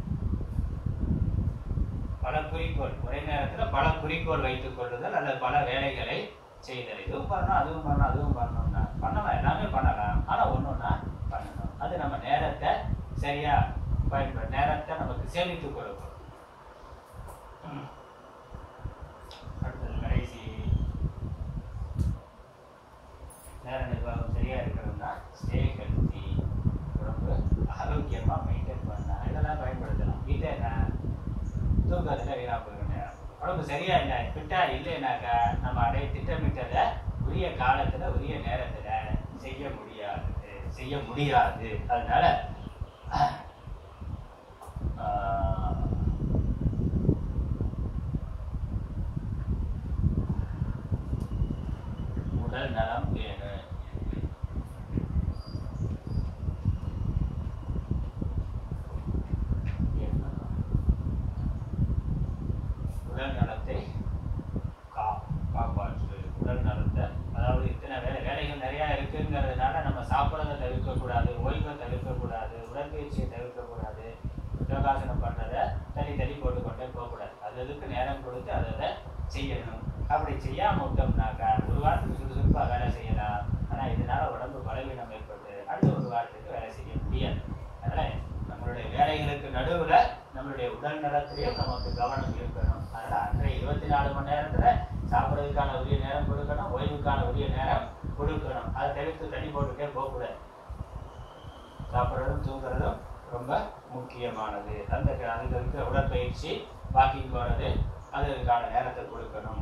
பல குறிக்கோள் ஒரே நேரத்துல பல குறிக்கோள் வைத்துக் கொள்ளுதல் அல்லது பல வேலைகளை செய்தல் இதுவும் பண்ணணும் அதுவும் பண்ணணும் அதுவும் பண்ணணும்னா பண்ணலாம் எல்லாமே பண்ணலாம் ஆனா ஒண்ணுன்னா பண்ணணும் அது நம்ம நேரத்தை சரியா பயன்படு நேரத்தை நமக்கு சேமித்துக் கொடுக்கும் ம். அடுத்தது கடைசி நேர நிர்வாகம் சரியா இருக்கணும்னா ஸ்டே ஹெல்த்தி உடம்பு ஆரோக்கியமா மெயின்டைன் பண்ண இதெல்லாம் பயன்படுத்தலாம் இல்லை என்ன தூக்கத்துல வீணா போயிடும் நேரம் உடம்பு சரியா இல்லை ஃபிட்டா இல்லைனாக்கா நம்ம அடைய திட்டமிட்டதை உரிய காலத்துல உரிய நேரத்துல செய்ய முடியாது செய்ய முடியாது அதனால ஆஹ், உடல் நலம் பேணு உடல் நலத்தை கா காப்பாற்று உடல் நலத்தை அதாவது இத்தனை வேலை வேலைகள் நிறையா இருக்குங்கிறதுனால நம்ம சாப்பிட்றதை தவிர்க்கக்கூடாது ஓய்வை தவிர்க்கக்கூடாது உடற்பயிற்சியை தவிர்க்கக்கூடாது யோகாசனம் பண்ணுறதை தனி தனி போட்டுக்கொண்டே போகக்கூடாது அது அதுக்கு நேரம் கொடுத்து அதை அதை செய்யணும் அப்படி செய்யாம விட்டோம்னாக்கா ஒரு வாரத்துக்கு சுறுசுறுப்பாக வேலை செய்யலாம் ஆனால் இதனால உடம்பு பலவீனம் ஏற்பட்டு அடுத்த ஒரு வாரத்துக்கு வேலை செய்ய முடியாது அதனால நம்மளுடைய வேலைகளுக்கு நடுவுல நம்மளுடைய உடல் நலத்திலையும் நமக்கு கவனம் இருக்கணும் அதனால அன்றைய இருபத்தி நாலு மணி நேரத்துல சாப்பிட்றதுக்கான உரிய நேரம் கொடுக்கணும் ஓய்வுக்கான உரிய நேரம் கொடுக்கணும் அதை தவிர்த்து தண்ணி போட்டுட்டே போகக்கூடாது சாப்பிட்றதும் தூங்குறதும் ரொம்ப முக்கியமானது அந்த அதுக்கு இருக்கிற உடற்பயிற்சி வாக்கிங் போறது அதுக்கான நேரத்தை கொடுக்கணும்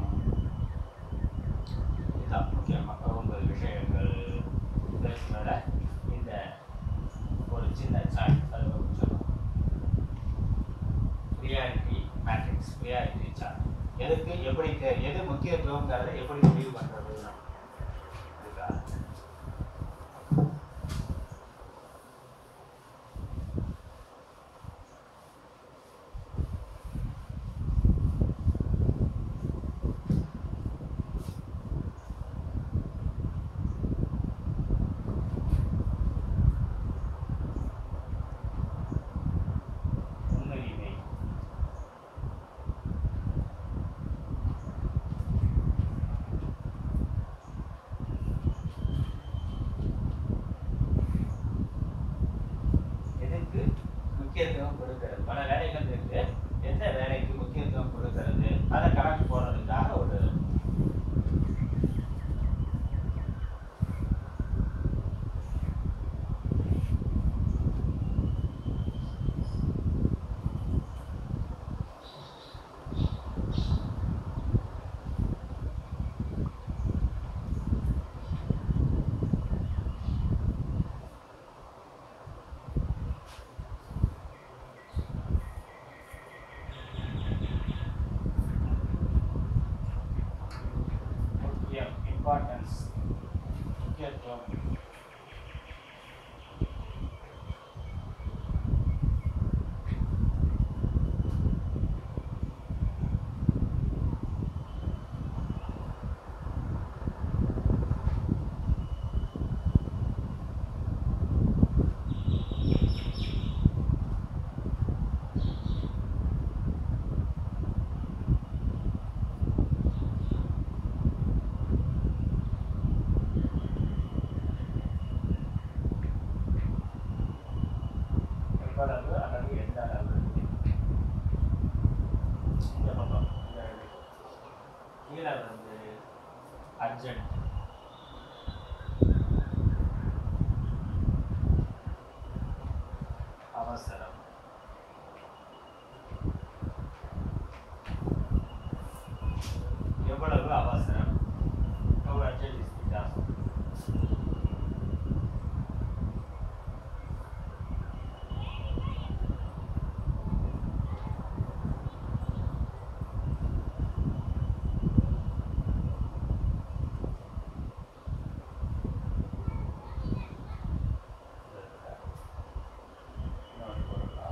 இதுதான் முக்கியமாக ஒன்பது விஷயங்கள் பேசுனத இந்த ஒரு சின்ன சார்ட் அது சொல்லுவோம் ரியாலிட்டி மேட்ரிக்ஸ் ரியாலிட்டி சார்ட் எதுக்கு எப்படி தே- எது முக்கியத்துவங்கிறத எப்படி முடிவு பண்றது இதுக்காக முன்னுரிமை எதுக்கு முக்கியத்துவம் கொடுக்கிறது பல வேலைகள் இருக்கு எந்த வேலைக்கு முக்கியத்துவம் கொடுக்கிறது அதை கணக்கு போடுறதுக்காக ஒரு முக்கியம் இம்பார்ட்டன்ஸ் முக்கியத்துவம் கீழே வந்து அர்ஜென்ட் அவசரம் எவ்வளவு அவசரம் How urgent is the task? இன்னொரு பொருளா?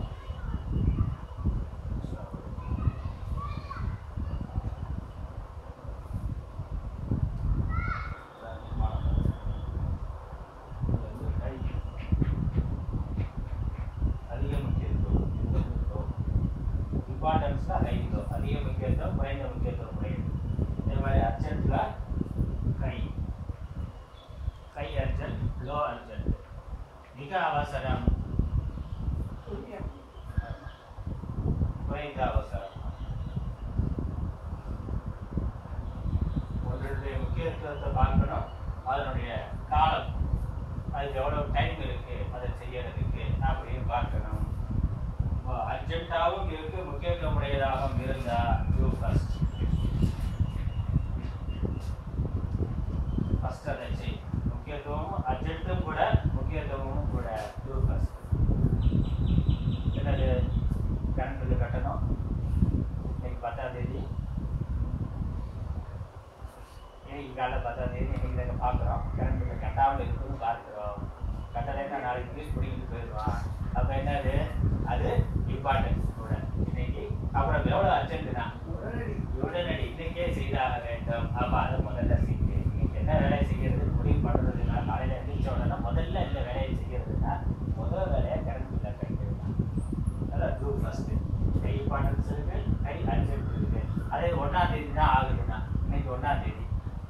அதிக முக்கியத்துவம் இம்பார்ட்டன்ஸ்னா ஹை இதோ அதிக முக்கியத்துவம் குறைந்த முக்கியத்துவம் உடையது இதே மாதிரி அர்ஜென்ட்ல high high urgent low urgent மிக அவசரம் குறைந்த அவசரம் ஒன்றுடைய முக்கியத்துவத்தை பார்க்கணும் அதனுடைய காலம் அதுக்கு எவ்வளவு டைம் இருக்கு அதை செய்யறதுக்கு அப்படின்னு பார்க்கணும் அர்ஜென்ட்டாகவும் இருக்கு முக்கியத்துவம் உடையதாகவும் இருந்தா யூ ஃபர்ஸ்ட் ஃபர்ஸ்ட் அதை செய் முக்கியத்துவமும் அர்ஜென்ட்டும் கூட முக்கியத்துவமும் கூட யூ ஃபர்ஸ்ட் என்னது கரண்ட் பில்லு கட்டணும் இன்னைக்கு பத்தாம் தேதி இன்னைக்கு காலைல பத்தாம் தேதி இன்னைக்கு நாங்கள் பார்க்குறோம் கரண்ட் பில்லு கட்டாமல் இருக்குன்னு பார்க்குறோம் கட்டலைன்னா நாளைக்கு நியூஸ் பிடிக்கிட்டு போயிடுவான் அப்போ என்னது அது இம்பார்ட்டன்ஸ் கூட இன்னைக்கு அப்புறம் எவ்வளோ அர்ஜென்ட்னா உடனடி இன்னைக்கே செய்தாக வேண்டும் அப்போ அதை முதல்ல செய்யுங்க இன்னைக்கு என்ன வேலையை செய்யறது முடிவு பண்ணுறதுன்னா காலையில் எழுந்திரிச்ச உடனே முதல்ல இந்த வேலையை செய்யறதுன்னா முதல் வேலையை கரண்ட் பில்லை கட்டிடுங்க அதான் டூ ஃபர்ஸ்ட் ஹை இம்பார்ட்டன்ஸ் இருக்கு ஹை அர்ஜென்ட் இருக்கு அதே ஒன்றாம் தேதி தான் ஆகுதுன்னா இன்னைக்கு ஒன்றாம் தேதி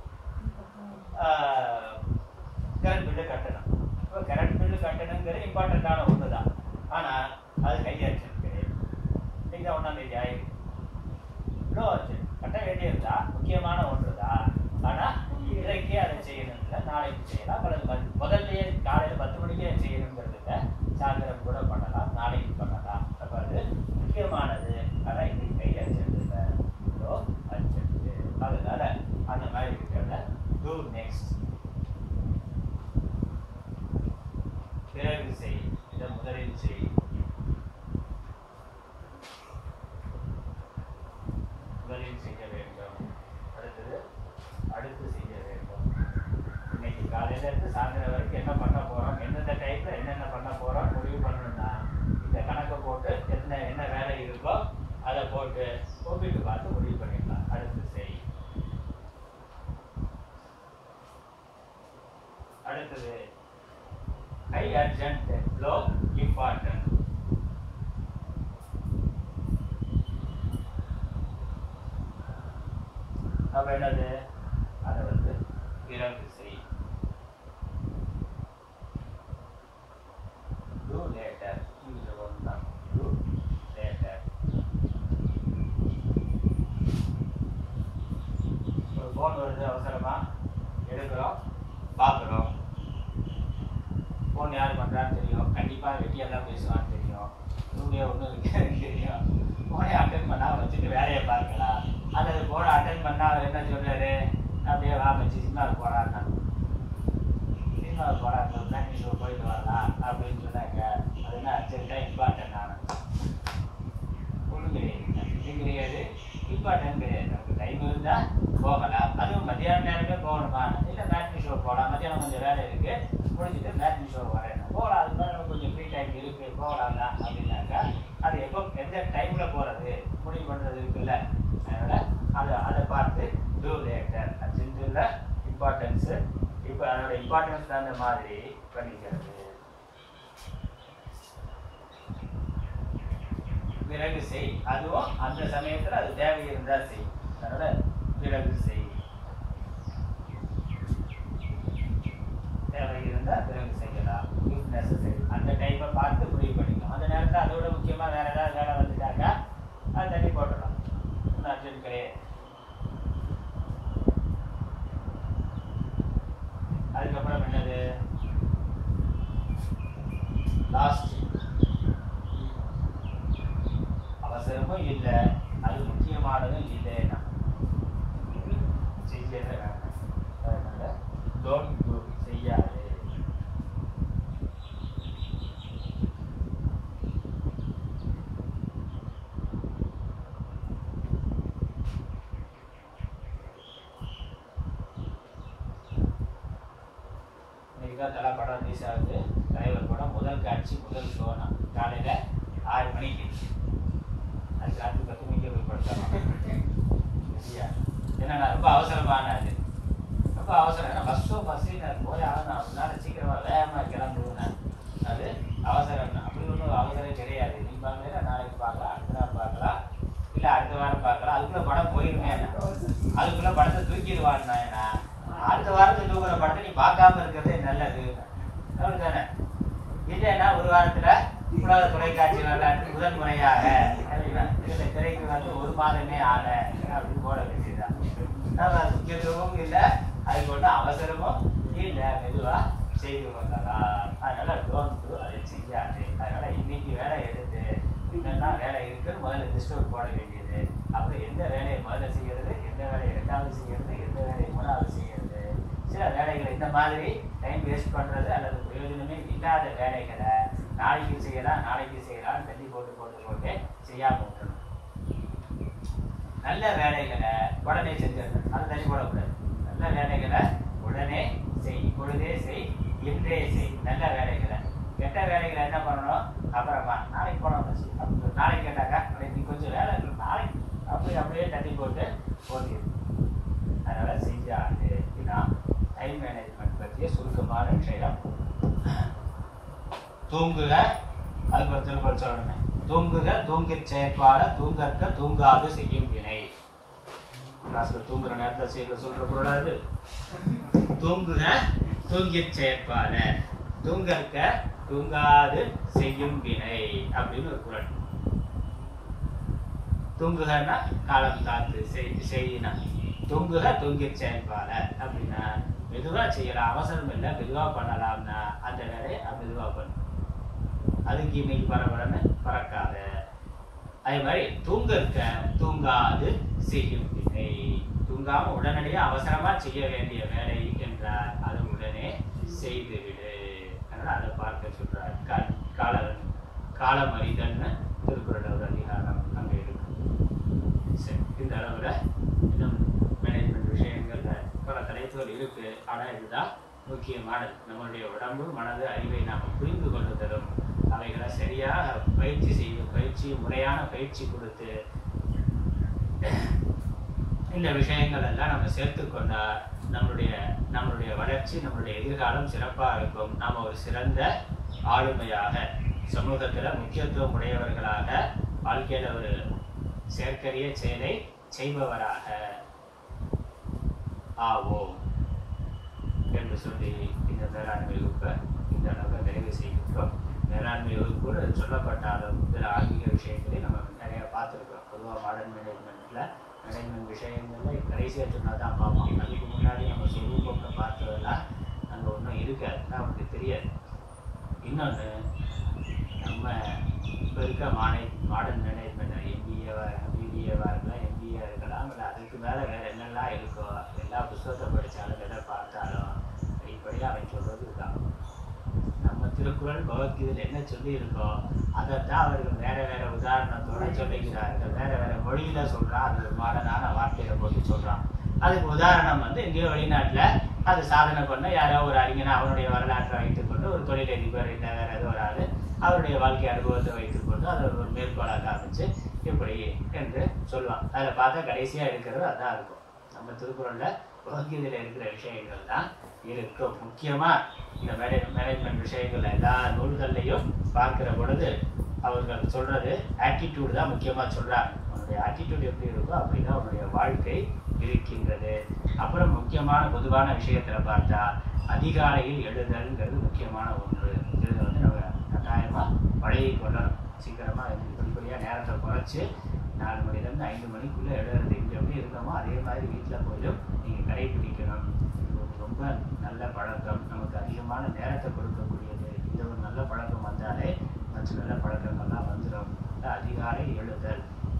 கரண்ட் பில்லு கட்டணும் இப்போ கரண்ட் பில்லு கட்டணுங்கிறது இம்பார்ட்டண்ட்டான ஒன்று தான் ஆனால் அது ஹை அர்ஜென்ட் கிடையாது இன்னைக்கு தான் ஒன்றாம் தேதி ஆயிருக்கு லோ அர்ஜென்ட் கட்ட வேண்டியதுதா முக்கியமான ஒன்று தான் ஆனால் இன்றைக்கே அதை செய்யணும் இல்லை நாளைக்கு செய்யலாம் அல்லது மதி- முதல்லயே காலையில் பத்து மணிக்கே செய்யணுங்கிறது இல்லை சாயந்தரம் கூட பண்ணலாம் நாளைக்கு பண்ணலாம் அப்போ அது முக்கியமானது ஆனால் இன்னைக்கு கை அர்ஜென்ட் இல்லை லோ அர்ஜென்ட் அதனால அந்த மாதிரி இருக்கிறத டூ நெக்ஸ்ட் பிறகு செய் இதை முதலில் செய் முதலில் செய்ய வேண்டும் அடுத்தது அடுத்து செய்ய வேண்டும் இன்னைக்கு காலையில இருந்து சாயந்தரம் வரைக்கும் என்ன பண்ண போறோம் எந்தெந்த டைப்ல என்னென்ன பண்ண போறோம் முடிவு பண்ணணும்னா இந்த கணக்கை போட்டு என்ன என்ன வேலை இருக்கோ அதை போட்டு ஒப்பிட்டு பார்த்து முடிவு பண்ணிடலாம் அடுத்து செய் அடுத்தது ஹை அர்ஜென்ட் லோ இம்பார்ட்டன்ட் அப்ப என்னது அதை வந்து பிறகு செய் do later இது ஒன்றுதான் do later ஒரு ஃபோன் வருது அவசரமா எடுக்கிறோம் பார்க்குறோம் ஃபோன் யார் பண்ணுறான்னு தெரியும் கண்டிப்பாக வெட்டியாக தான் பேசுவான்னு தெரியும் ரூமியே ஒன்றும் இருக்காதுன்னு தெரியும் ஃபோனை அட்டன் பண்ணா வச்சுட்டு வேலையை பார்க்கலாம் அல்லது ஃபோனை அட்டன் பண்ணா அவர் என்ன சொல்றாரு அப்படியே வா வச்சு சினிமா போகிறான்னா சினிமா போகிறாங்க பிளான் ஷோ போயிட்டு வரலாம் அப்படின்னு சொன்னாங்க அது என்ன அர்ஜென்ட்டாக இம்பார்ட்டன் நான் ஒன்றும் கிடையாது இது கிடையாது இம்பார்ட்டன் கிடையாது நமக்கு டைம் இருந்தால் போகலாம் அதுவும் மத்தியான நேரமே போகணுமா இல்லை மேட்னி ஷோ போகலாம் மத்தியானம் கொஞ்சம் வேலை இருக்கு முடிச்சுட்டு மேட்னி ஷோ வரேன் போகலாம் அதுக்கு மேலே நமக்கு கொஞ்சம் ஃப்ரீ டைம் இருக்கு போகலாம் தான் அப்படின்னாக்கா அது எப்போ எந்த டைம்ல போறது முடிவு பண்றது இருக்குல்ல அதனால அதை அதை பார்த்து டூ லேட்டர் அர்ஜென்ட்ல இம்பார்ட்டன்ஸ் இப்போ அதோட இம்பார்ட்டன்ஸ் தகுந்த மாதிரி பண்ணிக்கிறது பிறகு செய் அதுவும் அந்த சமயத்துல அது தேவை இருந்தா செய் அதனால பிறகு செய் தேவை இருந்தா பிறகு செய்யலாம் if necessary அந்த டைமை பார்த்து முடிவு பண்ணிக்கலாம் அந்த நேரத்துல அதோட முக்கியமா வேற ஏதாவது வேலை வந்துட்டாக்கா அது தண்ணி போட்டுடலாம் ஒன்றும் அர்ஜென்ட் கிடையாது அவசரமும் இல்லை அது முக்கியமானதும் இல்லைன்னா செய்யவே வேண்டாம் அதனால டோன்ட் டூ செய்யாது இன்னைக்கு தான் தலை படம் ரிலீஸ் ஆகுது தலைவர் படம் முதல் காட்சி முதல் ஷோனா காலையில் ஆறு மணிக்கு அது ராத்திரி பத்து மணிக்கு போய் படுத்தலாம் சரியா ஏன்னா நான் ரொம்ப அவசரமான அது ரொம்ப அவசரம் ஏன்னா பஸ்ஸோ பஸ்ஸு நான் போய் ஆகணும் அப்படின்னால சீக்கிரமாக வேகமாக கிளம்புவேன் அது அவசரம் தான். அப்படி ஒன்றும் அவசரம் கிடையாது நீ பார்க்கல நாளைக்கு பார்க்கலாம் அடுத்த நாள் பார்க்கலாம் இல்லை அடுத்த வாரம் பார்க்கலாம் அதுக்குள்ளே படம் போயிருமே அதுக்குள்ளே படத்தை தூக்கிடுவான்னா ஏன்னா அடுத்த வாரத்துக்கு தூக்குற படத்தை நீ பார்க்காம இருக்கிறதே நல்லது அப்படிதானே இல்லைன்னா ஒரு வாரத்துல உலக தொலைக்காட்சி வரலாற்று முதல் முறையாக அப்படின்னா, இந்த திரைக்கு வந்து ஒரு மாதமே ஆன அப்படின்னு போட வேண்டியதுதான் நம்ம அது முக்கியத்துவமும் இல்லை அதுக்கு ஒன்றும் அவசரமும் இல்லை மெதுவா செய்து கொள்ளலாம் அதனால டோன்ட் அதை செய்யாது அதனால இன்னைக்கு வேலை எடுத்து என்னென்ன வேலை இருக்குன்னு முதல்ல லிஸ்ட் அவுட் போட வேண்டியது அப்புறம் எந்த வேலையை முதல்ல செய்யறது எந்த வேலையை ரெண்டாவது செய்யறது எந்த வேலையை மூணாவது செய்யறது சில வேலைகளை இந்த மாதிரி டைம் வேஸ்ட் பண்றது அல்லது பிரயோஜனமே இல்லாத வேலைகளை நாளைக்கு செய்யலாம் நாளைக்கு செய்யலாம் தள்ளி போட்டு போட்டு போட்டு செய்யாம விட்டுறணும் நல்ல வேலைகளை உடனே செஞ்சிடணும் அது தள்ளி போடக்கூடாது நல்ல வேலைகளை உடனே செய் பொழுதே செய் இன்றே செய் நல்ல வேலைகளை கெட்ட வேலைகளை என்ன பண்ணணும் அப்புறமா நாளைக்கு போனோம் அப்ப நாளைக்கு கேட்டாக்கா "அடே, நீ கொஞ்சம் வேலை இருக்கு நாளைக்கு அப்படி அப்படியே தள்ளி போட்டு ஓட்டிடு அதனால செஞ்சாது இதுதான் டைம் மேனேஜ்மெண்ட் பற்றிய சுருக்கமான விஷயம் தூங்குக அதுக்கு ஒரு திருக்குறள் சொல்லணுமே தூங்குக தூங்கிச் செயற்பாட தூங்கற்க தூங்காது செய்யும் வினை கிளாஸ்ல தூங்குற நேரத்துல செய்யற சொல்ற பொருளா இது தூங்குக தூங்கிச் செயற்பாட தூங்கற்க தூங்காது செய்யும் வினை அப்படின்னு ஒரு குரல் தூங்குகன்னா காலம் காத்து செய் செய்யினா தூங்குக தூங்கிச் செயல்பாட அப்படின்னா மெதுவா செய்யலாம் அவசரம் இல்லை மெதுவா பண்ணலாம்னா அந்த வேலையை மெதுவா பண்ணு அதுக்கு இன்னைக்கு பரபரன்னு பறக்காத அதே மாதிரி தூங்கற்க தூங்காது செய்யும் வினை தூங்காம உடனடியாக அவசரமா செய்ய வேண்டிய வேலை என்றால் அதை உடனே செய்து விடு அதனால அதை பார்க்க சொல்றார் கா- கால காலமறிதல்னு திருக்குறள் ஒரு அதிகாரம் அங்கே இருக்கு சரி இந்த அளவுல இன்னும் மேனேஜ்மெண்ட் விஷயங்கள்ல பல தலைப்புகள் இருக்கு ஆனா இதுதான் முக்கியமானது நம்மளுடைய உடம்பு மனது அறிவை நாம் புரிந்து கொள்ளுதலும் அவைகளை சரியாக பயிற்சி செய்து பயிற்சி முறையான பயிற்சி கொடுத்து இந்த விஷயங்கள் எல்லாம் நம்ம சேர்த்துக்கொண்டா நம்மளுடைய நம்மளுடைய வளர்ச்சி நம்மளுடைய எதிர்காலம் சிறப்பாக இருக்கும் நாம் ஒரு சிறந்த ஆளுமையாக சமூகத்தில் முக்கியத்துவம் உடையவர்களாக வாழ்க்கையில் ஒரு செயற்கரிய செயலை செய்பவராக ஆவோம் என்று சொல்லி இந்த மேலாண்மை வகுப்பை இந்த அளவில் நிறைவு செய்கின்றோம் மேலாண்மை வகுப்போடு சொல்லப்பட்டாலும் இதில் ஆன்மீக விஷயங்களை நம்ம நிறைய பார்த்துருக்கோம் பொதுவாக மாடர்ன் மேனேஜ்மெண்ட்டில் மேனேஜ்மெண்ட் விஷயங்களில் கடைசியாக சொன்னால் தான் பார்ப்போம் அதுக்கு முன்னாடி நம்ம சொரூபம்னு பார்த்ததெல்லாம் அங்கே ஒன்றும் இருக்காது நமக்கு தெரியாது இன்னொன்று நம்ம இப்போ இருக்க மானை மாடர்ன் மேனேஜ்மெண்ட் எம்பிஏவா பிபிஏவாக இருக்கலாம் எம்பிஏ இருக்கலாம் இல்லை அதுக்கு மேலே வேறு என்னெல்லாம் இருக்கோ எல்லா புத்தகத்தை படித்தாலும் எதை பார்த்தாலும் அடிப்படையாக அவன் சொல்கிறது இதுதான் நம்ம திருக்குறள் பகவத்கீதையில் என்ன சொல்லி இருக்கோ அதைத்தான் அவர்கள் வேற வேற உதாரணத்தோட சொல்லிக்கிறார்கள் வேற வேற மொழியில சொல்றான் அது ஒரு மாடனான வார்த்தையில போட்டு சொல்றான் அதுக்கு உதாரணம் வந்து எங்கேயோ வெளிநாட்டுல அது சாதனை பண்ண யாரோ ஒரு அறிஞன் அவனுடைய வரலாற்றை வைத்துக்கொண்டு ஒரு தொழிலதிபர் இல்லை வேற ஏதோ ஒரு ஆளு அவருடைய வாழ்க்கை அனுபவத்தை வைத்துக்கொண்டு அதை ஒரு மேற்கோளாக காமிச்சு இப்படி என்று சொல்லுவான் அதில் பார்த்தா கடைசியா இருக்கிறது அதான் இருக்கும் நம்ம திருக்குறள்ல பகவத்கீதையில இருக்கிற விஷயங்கள் தான் இருக்கும் முக்கியமா இந்த மேனே மேனேஜ்மெண்ட் விஷயங்கள் எல்லா நூல்கள்லையும் பார்க்கிற பொழுது அவர்கள் சொல்றது ஆட்டிடியூட் தான் முக்கியமா சொல்றாங்க உன்னுடைய ஆட்டிடியூட் எப்படி இருக்கோ அப்படிதான் உன்னுடைய வாழ்க்கை இருக்கின்றது அப்புறம் முக்கியமான பொதுவான விஷயத்துல பார்த்தா அதிகாலையில் எழுதல்ங்கிறது முக்கியமான ஒன்று இது வந்து நம்ம கட்டாயமா பழகி கொள்ளணும் சீக்கிரமா எழுந்து படிப்படியா நேரத்தை குறைச்சு நாலு மணிலேருந்து ஐந்து மணிக்குள்ள எழுதுறது இங்கே எப்படி இருக்கோமோ அதே மாதிரி வீட்டில் போயிடும் நீங்கள் கடைபிடிக்கணும் இது ஒரு ரொம்ப நல்ல பழக்கம் நமக்கு அதிகமான நேரத்தை கொடுக்கக்கூடியது இந்த ஒரு நல்ல பழக்கம் வந்தாலே மற்ற நல்ல பழக்கங்கள்லாம் வந்துடும் அதிகாலை எழுதல்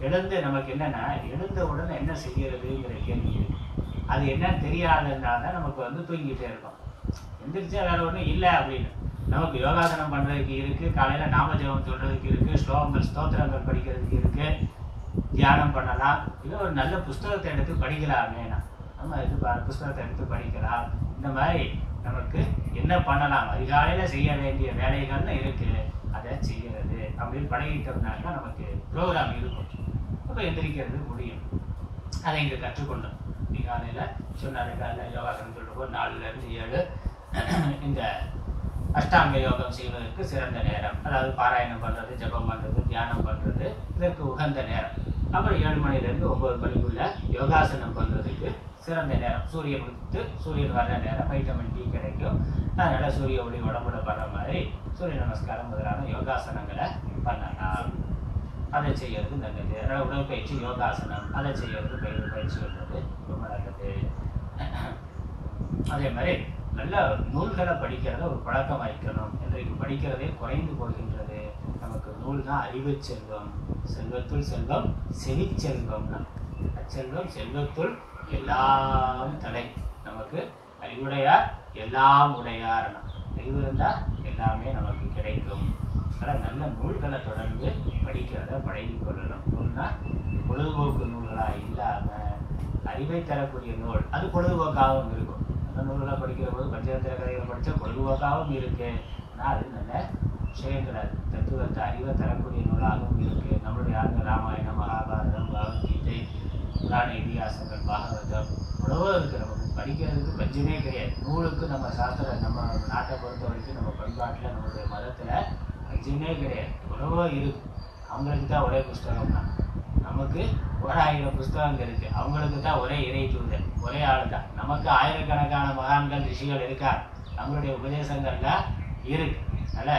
எழுந்து நமக்கு என்னன்னா எழுந்த உடனே என்ன செய்யறதுங்கிற கேள்வி இருக்கு. அது என்னன்னு தெரியாததுனால தான் நமக்கு வந்து தூங்கிட்டே இருக்கும் எந்திரிச்சா வேற ஒண்ணும் இல்லை அப்படின்னு நமக்கு யோகாசனம் பண்றதுக்கு இருக்கு காலையில நாம ஜெபம் சொல்றதுக்கு இருக்கு ஸ்லோகங்கள் ஸ்தோத்திரங்கள் படிக்கிறதுக்கு இருக்கு தியானம் பண்ணலாம் இல்லை ஒரு நல்ல புஸ்தகத்தை எடுத்து படிக்கலாமே நம்ம இது ப- புஸ்தகத்தை எடுத்து படிக்கலாம் இந்த மாதிரி நமக்கு என்ன பண்ணலாம் அதிகாலையில செய்ய வேண்டிய வேலைகள்னு இருக்கு அதை செய்யறது அப்படின்னு பழகிட்டோம்னாக்கா நமக்கு ப்ரோக்ராம் இருக்கும் அப்போ எந்திரிக்கிறது முடியும் அதை இங்கே கற்றுக்கொண்டோம் அதிகாலையில சொன்னாரு காலையில் யோகாசனம் சொல்றப்போ நாலுல இருந்து ஏழு இந்த அஷ்டாங்க யோகம் செய்வதற்கு சிறந்த நேரம் அதாவது பாராயணம் பண்றது ஜெபம் பண்றது தியானம் பண்றது இதற்கு உகந்த நேரம் அப்புறம் ஏழு மணில இருந்து ஒன்பது மணிக்குள்ள யோகாசனம் பண்றதுக்கு சிறந்த நேரம் சூரியன் உதித்து சூரியன் வர்ற நேரம் வைட்டமின் டி கிடைக்கும் அதனால சூரிய ஒளி உடம்புல படுற மாதிரி சூரிய நமஸ்காரம் முதலான யோகாசனங்களை பண்ணலாம் அதை செய்யறது நல்லது அதனால உடற்பயிற்சி யோகாசனம் அதை செய்யறது பயிர் பயிற்சி பண்றது ரொம்ப நல்லது அதே மாதிரி நல்ல நூல்களை படிக்கிறத ஒரு பழக்கம் வைக்கணும் இன்றைக்கு படிக்கிறதே குறைந்து போகின்றது நமக்கு நூல் தான் அறிவு செல்வம் செல்வத்துள் செல்வம் செவிச்செல்வம்னா அச்செல்வம் செல்வத்துள் எல்லாம் தலை நமக்கு அறிவுடையார் எல்லாம் உடையார்னா அறிவு இருந்தால் எல்லாமே நமக்கு கிடைக்கும் அதனால் நல்ல நூல்களை தொடர்ந்து படிக்கிறத பழகிக் கொள்ளணும் நூல்னா பொழுதுபோக்கு நூல்களாக இல்லாமல் அறிவை தரக்கூடிய நூல் அது பொழுதுபோக்காகவும் இருக்கும் அந்த நூல்களை படிக்கிற போது பஞ்சதந்திர கதைகளை படித்தா பொழுதுபோக்காகவும் இருக்கு ஆனால் அது நல்ல விஷயங்கள் அது தத்துவத்தை அறிவை தரக்கூடிய நூலாகவும் இருக்கு நம்மளுடைய ஆழ்ந்த ராமாயணம் மகாபாரதம் பகவத்கீதை புராண இதிகாசங்கள் பாகவதம் எவ்வளவோ இருக்கு நமக்கு படிக்கிறதுக்கு பஞ்சமே கிடையாது நூலுக்கு நம்ம சாஸ்திர நம்ம நாட்டை பொறுத்த வரைக்கும் நம்ம பண்பாட்டில் நம்மளுடைய மதத்தில் பஞ்சமே கிடையாது எவ்வளவோ இருக்கு அவங்களுக்கு தான் ஒரே புஸ்தகம் தான் நமக்கு ஒரு ஆயிரம் புஸ்தகங்கள் இருக்கு அவங்களுக்கு தான் ஒரே இறை தூதர் ஒரே ஆள் தான் நமக்கு ஆயிரக்கணக்கான மகான்கள் ரிஷிகள் இருக்காங்க நம்மளுடைய உபதேசங்கள்லாம் இருக்கு அதனால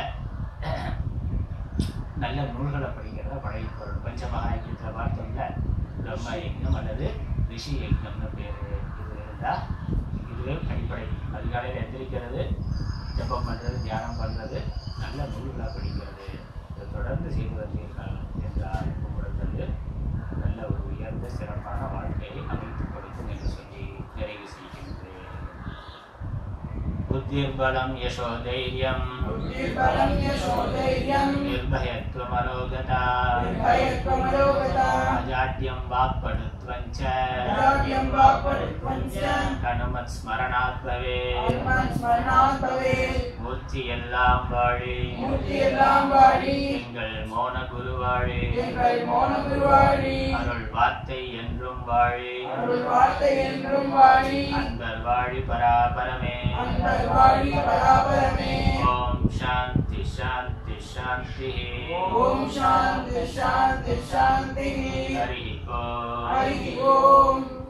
நல்ல நூல்களை படிக்கிறத பழகிக்கொள்ளணும் பஞ்சமகா யஜ்யத்தில் பார்த்தோம்ல பிரம்ம யஜ்ஞம் அல்லது ரிஷி யஜ்ஞம்னு பேர் இது இருந்தால் இதுவே அடிப்படை அதிகாலையில் எந்திரிக்கிறது ஜெபம் பண்ணுறது தியானம் பண்ணுறது நல்ல நூல்களை படிக்கிறது இதை தொடர்ந்து செய்து வந்தீர்கள் என்றால் உங்களுக்கு நல்ல ஒரு உயர்ந்த சிறப்பான வாழ்க்கையை அமைத்துக் கொடுக்கும் என்று சொல்லி நிறைவு செய்கின்றேன் புத்திர்பலம் யசோதைரியம் बुद्धिर्बलं यशोधैर्यं निर्भयत्वमरोगता निर्भयत्वमरोगता अजाड्यं वाक्पटुत्वञ्च अजाड्यं वाक्पटुत्वं च கணுமத் भवेत् ஆத்மன் ஸ்மரணாத் பவேத் மூர்த்தி எல்லாம் வாழி மூர்த்தி எல்லாம் வாழி எங்கள் மோன குருவாழி எங்கள் மோன குருவாழி அருள் வார்த்தை என்றும் வாழி அருள் வார்த்தை என்றும் வாழி அன்பர் வாழி பராபரமே அன்பர் வாழி பராபரமே ஓம் சாந்தி சாந்தி சாந்தி ஓம் சாந்தி சாந்தி சாந்தி ஹரி ஓம் ஹரி ஓம்